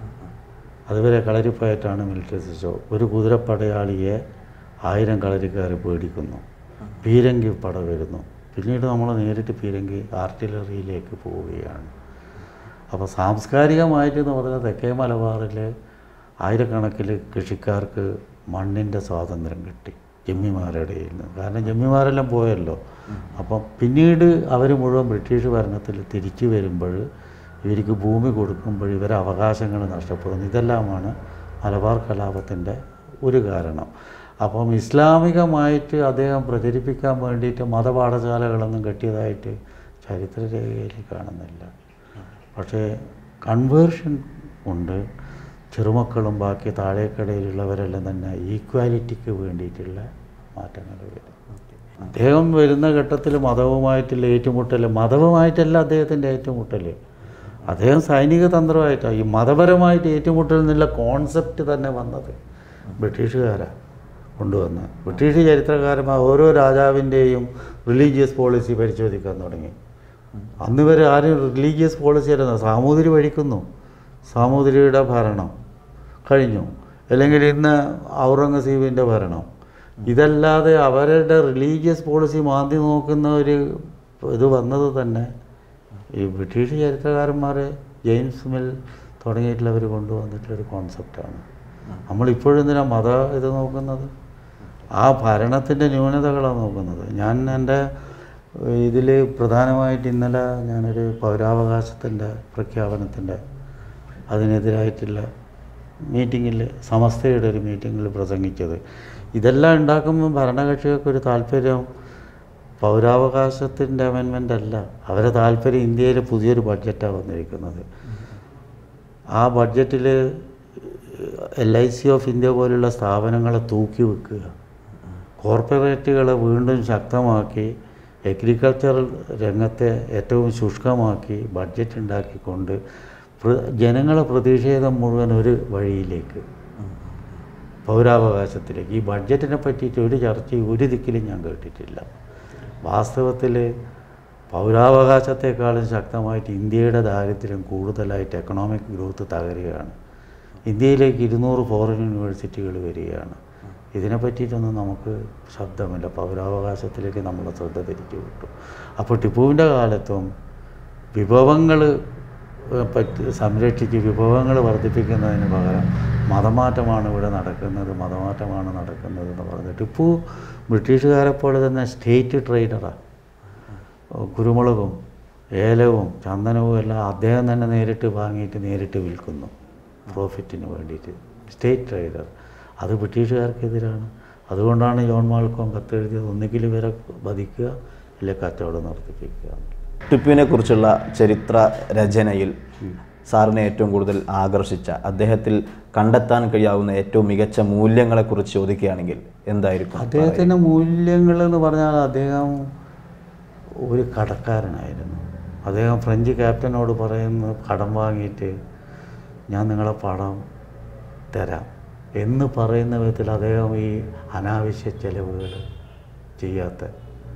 അതുവരെ കളരിപ്പയറ്റാണ് മിലിറ്ററി സിസ്റ്റം ഒരു കുതിരപ്പടയാളിയെ ആയിരം കളരിക്കാർ പേടിക്കുന്നു പീരങ്കി പട വരുന്നു പിന്നീട് നമ്മൾ നേരിട്ട് പീരങ്കി ആർട്ടിലറിയിലേക്ക് പോവുകയാണ് അപ്പോൾ സാംസ്കാരികമായിട്ട് എന്ന് പറഞ്ഞാൽ തെക്കേ മലബാറിൽ ആയിരക്കണക്കിൽ കൃഷിക്കാർക്ക് മണ്ണിൻ്റെ സ്വാതന്ത്ര്യം കിട്ടി ജമ്മിമാരുടെ നിന്ന് കാരണം ജമ്മിമാരെല്ലാം പോയല്ലോ അപ്പം പിന്നീട് അവർ മുഴുവൻ ബ്രിട്ടീഷ് ഭരണത്തിൽ തിരിച്ചു വരുമ്പോൾ ഇവർക്ക് ഭൂമി കൊടുക്കുമ്പോൾ ഇവരെ അവകാശങ്ങൾ നഷ്ടപ്പെടുന്നു ഇതെല്ലാമാണ് മലബാർ കലാപത്തിൻ്റെ ഒരു കാരണം അപ്പം ഇസ്ലാമികമായിട്ട് അദ്ദേഹം പ്രചരിപ്പിക്കാൻ വേണ്ടിയിട്ട് മതപാഠശാലകളൊന്നും കെട്ടിയതായിട്ട് ചരിത്രരേഖയിൽ കാണുന്നില്ല പക്ഷേ കൺവേർഷൻ ഉണ്ട് ചെറുമക്കളും ബാക്കി താഴേക്കടയിലുള്ളവരെല്ലാം തന്നെ ഈക്വാലിറ്റിക്ക് വേണ്ടിയിട്ടുള്ള മാറ്റങ്ങൾ വരും അദ്ദേഹം വരുന്ന ഘട്ടത്തിൽ മതവുമായിട്ടുള്ള ഏറ്റുമുട്ടൽ മതവുമായിട്ടല്ല അദ്ദേഹത്തിൻ്റെ ഏറ്റുമുട്ടൽ അദ്ദേഹം സൈനിക തന്ത്രമായിട്ടാണ് ഈ മതപരമായിട്ട് ഏറ്റുമുട്ടൽ എന്നുള്ള കോൺസെപ്റ്റ് തന്നെ വന്നത് ബ്രിട്ടീഷുകാരാണ് കൊണ്ടുവന്ന് ബ്രിട്ടീഷ് ചരിത്രകാരന്മാർ ഓരോ രാജാവിൻ്റെയും റിലീജിയസ് പോളിസി പരിശോധിക്കാൻ തുടങ്ങി അന്ന് വരെ ആരും റിലീജിയസ് പോളിസി ആയിരുന്നു സാമൂതിരി വഴിക്കുന്നു സാമൂതിരിയുടെ ഭരണം കഴിഞ്ഞു അല്ലെങ്കിൽ ഇന്ന് ഔറംഗസീബിൻ്റെ ഭരണം ഇതല്ലാതെ അവരുടെ റിലീജിയസ് പോളിസി മാന്തി നോക്കുന്ന ഒരു ഇത് വന്നത് തന്നെ ഈ ബ്രിട്ടീഷ് ചരിത്രകാരന്മാർ ജെയിംസ് മിൽ തുടങ്ങിയിട്ടുള്ളവർ കൊണ്ടുവന്നിട്ടുള്ളൊരു കോൺസെപ്റ്റാണ് നമ്മളിപ്പോഴും എന്തിനാ മത ഇത് നോക്കുന്നത് ആ ഭരണത്തിൻ്റെ ന്യൂനതകളാണ് നോക്കുന്നത് ഞാൻ എൻ്റെ ഇതിൽ പ്രധാനമായിട്ട് ഇന്നലെ ഞാനൊരു പൗരാവകാശത്തിൻ്റെ പ്രഖ്യാപനത്തിൻ്റെ അതിനെതിരായിട്ടുള്ള മീറ്റിങ്ങിൽ സമസ്തയുടെ ഒരു മീറ്റിങ്ങിൽ പ്രസംഗിച്ചത് ഇതെല്ലാം ഉണ്ടാക്കുമ്പോൾ ഭരണകക്ഷികൾക്ക് ഒരു താല്പര്യം പൗരാവകാശത്തിൻ്റെ അമെൻമെൻ്റ് അല്ല അവരെ താല്പര്യം ഇന്ത്യയിൽ പുതിയൊരു ബഡ്ജറ്റാണ് വന്നിരിക്കുന്നത് ആ ബഡ്ജറ്റിൽ L I C of India പോലുള്ള സ്ഥാപനങ്ങളെ തൂക്കി വെക്കുക കോർപ്പറേറ്റുകളെ വീണ്ടും ശക്തമാക്കി എഗ്രികൾച്ചറൽ രംഗത്തെ ഏറ്റവും ശുഷ്കമാക്കി ബഡ്ജറ്റ് ഉണ്ടാക്കിക്കൊണ്ട് പ്ര- ജനങ്ങളെ പ്രതിഷേധം മുഴുവൻ ഒരു വഴിയിലേക്ക് പൗരാവകാശത്തിലേക്ക് ഈ ബഡ്ജറ്റിനെ പറ്റിയിട്ട് ഒരു ചർച്ചയും ഒരു ദിക്കിലും ഞാൻ കേട്ടിട്ടില്ല വാസ്തവത്തിൽ പൗരാവകാശത്തെക്കാളും ശക്തമായിട്ട് ഇന്ത്യയുടെ ദാരിദ്ര്യം കൂടുതലായിട്ട് എക്കണോമിക് ഗ്രോത്ത് തകരുകയാണ് ഇന്ത്യയിലേക്ക് ഇരുന്നൂറ് ഫോറിൻ യൂണിവേഴ്സിറ്റികൾ വരികയാണ് ഇതിനെ പറ്റിയിട്ടൊന്നും നമുക്ക് ശബ്ദമില്ല പൗരാവകാശത്തിലേക്ക് നമ്മളെ ശ്രദ്ധ തിരിച്ചു വിട്ടു അപ്പോൾ ടിപ്പുവിൻ്റെ കാലത്തും വിഭവങ്ങൾ പറ്റി സംരക്ഷിച്ച് വിഭവങ്ങൾ വർദ്ധിപ്പിക്കുന്നതിന് പകരം മതമാറ്റമാണ് ഇവിടെ നടക്കുന്നത് മതമാറ്റമാണ് നടക്കുന്നത് എന്ന് പറഞ്ഞ് ടിപ്പു ബ്രിട്ടീഷുകാരെ പോലെ തന്നെ സ്റ്റേറ്റ് ട്രേഡറാണ് കുരുമുളകും ഏലവും ചന്ദനവും എല്ലാം അദ്ദേഹം തന്നെ നേരിട്ട് വാങ്ങിയിട്ട് നേരിട്ട് വിൽക്കുന്നു പ്രോഫിറ്റിന് വേണ്ടിയിട്ട് സ്റ്റേറ്റ് ട്രേഡർ അത് ബ്രിട്ടീഷുകാർക്കെതിരാണ് അതുകൊണ്ടാണ് ജോൺ മാൾക്കോം കത്തെഴുതിയത് ഒന്നുകിൽ ഇവരെ വധിക്കുക അല്ലെങ്കിൽ കച്ചവടം നടത്തിപ്പിക്കുക ടിപ്പുവിനെ കുറിച്ചുള്ള ചരിത്ര രചനയിൽ സാറിനെ ഏറ്റവും കൂടുതൽ ആകർഷിച്ച അദ്ദേഹത്തിൽ കണ്ടെത്താൻ കഴിയാവുന്ന ഏറ്റവും മികച്ച മൂല്യങ്ങളെക്കുറിച്ച് ചോദിക്കുകയാണെങ്കിൽ എന്തായിരിക്കും അദ്ദേഹത്തിൻ്റെ മൂല്യങ്ങൾ എന്ന് പറഞ്ഞാൽ അദ്ദേഹം ഒരു കടക്കാരനായിരുന്നു അദ്ദേഹം ഫ്രഞ്ച് ക്യാപ്റ്റനോട് പറയുന്നു കടം വാങ്ങിയിട്ട് ഞാൻ നിങ്ങളെ പണം തരാം എന്ന് പറയുന്ന വിധത്തിൽ അദ്ദേഹം ഈ അനാവശ്യ ചെലവുകൾ ചെയ്യാത്ത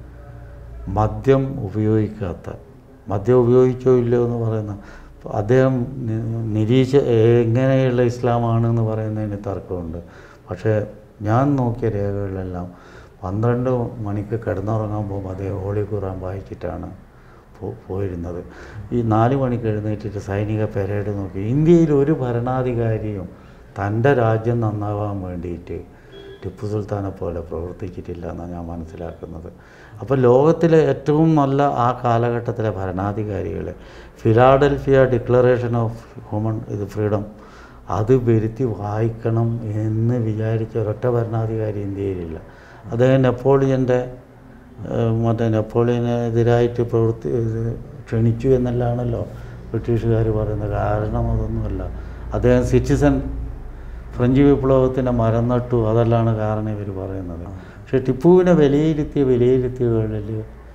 മദ്യം ഉപയോഗിക്കാത്ത മദ്യം ഉപയോഗിച്ചോ ഇല്ലയോ എന്ന് പറയുന്ന അദ്ദേഹം നി- നിരീക്ഷ എങ്ങനെയുള്ള ഇസ്ലാമാണെന്ന് പറയുന്നതിന് തർക്കമുണ്ട് പക്ഷേ ഞാൻ നോക്കിയ രേഖകളിലെല്ലാം പന്ത്രണ്ട് മണിക്ക് കിടന്നുറങ്ങാൻ പോകുമ്പോൾ അദ്ദേഹം ഹോളി ഖുറാൻ വായിച്ചിട്ടാണ് പോ പോയിരുന്നത് ഈ നാല് മണിക്ക് എഴുന്നേറ്റിട്ട് സൈനിക പെരേഡ് നോക്കി ഇന്ത്യയിൽ ഒരു ഭരണാധികാരിയും തൻ്റെ രാജ്യം നന്നാവാൻ വേണ്ടിയിട്ട് ടിപ്പു സുൽത്താനെ പോലെ പ്രവർത്തിച്ചിട്ടില്ല എന്നാണ് ഞാൻ മനസ്സിലാക്കുന്നത് അപ്പോൾ ലോകത്തിലെ ഏറ്റവും നല്ല ആ കാലഘട്ടത്തിലെ ഭരണാധികാരികൾ ഫിലാഡൽഫിയ ഡിക്ലറേഷൻ ഓഫ് ഹ്യൂമൻ ഇത് ഫ്രീഡം അത് വരുത്തി വായിക്കണം എന്ന് വിചാരിച്ച ഒരൊറ്റ ഭരണാധികാരി ഇന്ത്യയിലില്ല അദ്ദേഹം നെപ്പോളിയൻ്റെ ഏഹ്, മറ്റേ നെപ്പോളിയനെതിരായിട്ട് പ്രവർത്തി ഇത് ക്ഷണിച്ചു എന്നല്ലാണല്ലോ ബ്രിട്ടീഷുകാർ പറയുന്നത് കാരണം അതൊന്നുമല്ല അദ്ദേഹം സിറ്റിസൺ ഫ്രഞ്ച് വിപ്ലവത്തിൻ്റെ മരം നട്ടു അതല്ലാണ് കാരണം ഇവർ പറയുന്നത് പക്ഷേ ടിപ്പുവിനെ വിലയിരുത്തിയ വിലയിരുത്തിയകളിൽ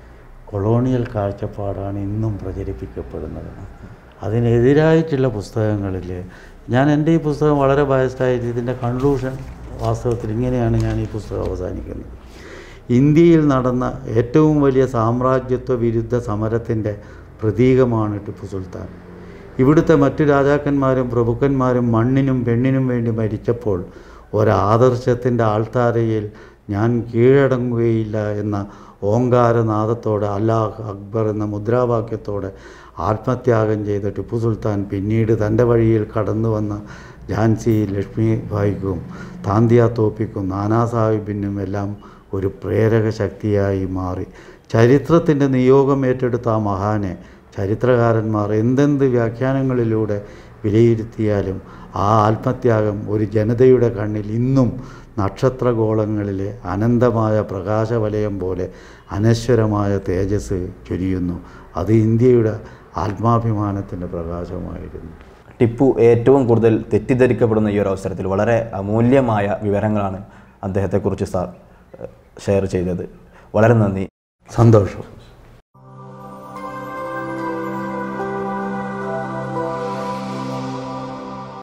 കൊളോണിയൽ കാഴ്ചപ്പാടാണ് ഇന്നും പ്രചരിപ്പിക്കപ്പെടുന്നത് അതിനെതിരായിട്ടുള്ള പുസ്തകങ്ങളിൽ ഞാൻ എൻ്റെ ഈ പുസ്തകം വളരെ ബയസ്ഡായിട്ട് ഇതിൻ്റെ കൺക്ലൂഷൻ വാസ്തവത്തിൽ ഇങ്ങനെയാണ് ഞാൻ ഈ പുസ്തകം അവസാനിക്കുന്നത് ഇന്ത്യയിൽ നടന്ന ഏറ്റവും വലിയ സാമ്രാജ്യത്വ വിരുദ്ധ സമരത്തിൻ്റെ പ്രതീകമാണ് ടിപ്പു സുൽത്താൻ ഇവിടുത്തെ മറ്റു രാജാക്കന്മാരും പ്രഭുക്കന്മാരും മണ്ണിനും പെണ്ണിനും വേണ്ടി മരിച്ചപ്പോൾ ഒരാദർശത്തിൻ്റെ ആൾത്താരയിൽ ഞാൻ കീഴടങ്ങുകയില്ല എന്ന ഓങ്കാരനാദത്തോടെ അല്ലാഹ് അക്ബർ എന്ന മുദ്രാവാക്യത്തോടെ ആത്മത്യാഗം ചെയ്ത ടിപ്പു സുൽത്താൻ പിന്നീട് തൻ്റെ വഴിയിൽ കടന്നു വന്ന ഝാൻസി ലക്ഷ്മി ഭായിക്കും താന്തിയ തോപ്പിക്കും നാനാ സാഹിബിനും എല്ലാം ഒരു പ്രേരക ശക്തിയായി മാറി ചരിത്രത്തിൻ്റെ നിയോഗം ഏറ്റെടുത്ത ആ മഹാനെ ചരിത്രകാരന്മാർ എന്തെന്ത് വ്യാഖ്യാനങ്ങളിലൂടെ വിലയിരുത്തിയാലും ആ ആത്മത്യാഗം ഒരു ജനതയുടെ കണ്ണിൽ ഇന്നും നക്ഷത്രഗോളങ്ങളിലെ അനന്തമായ പ്രകാശവലയം പോലെ അനശ്വരമായ തേജസ് ചൊരിയുന്നു അത് ഇന്ത്യയുടെ ആത്മാഭിമാനത്തിൻ്റെ പ്രകാശമായിരുന്നു ടിപ്പു ഏറ്റവും കൂടുതൽ തെറ്റിദ്ധരിക്കപ്പെടുന്ന ഈ ഒരു അവസരത്തിൽ വളരെ അമൂല്യമായ വിവരങ്ങളാണ് അദ്ദേഹത്തെക്കുറിച്ച് സാർ ഏഹ്, ഷെയർ ചെയ്തത് വളരെ നന്ദി സന്തോഷം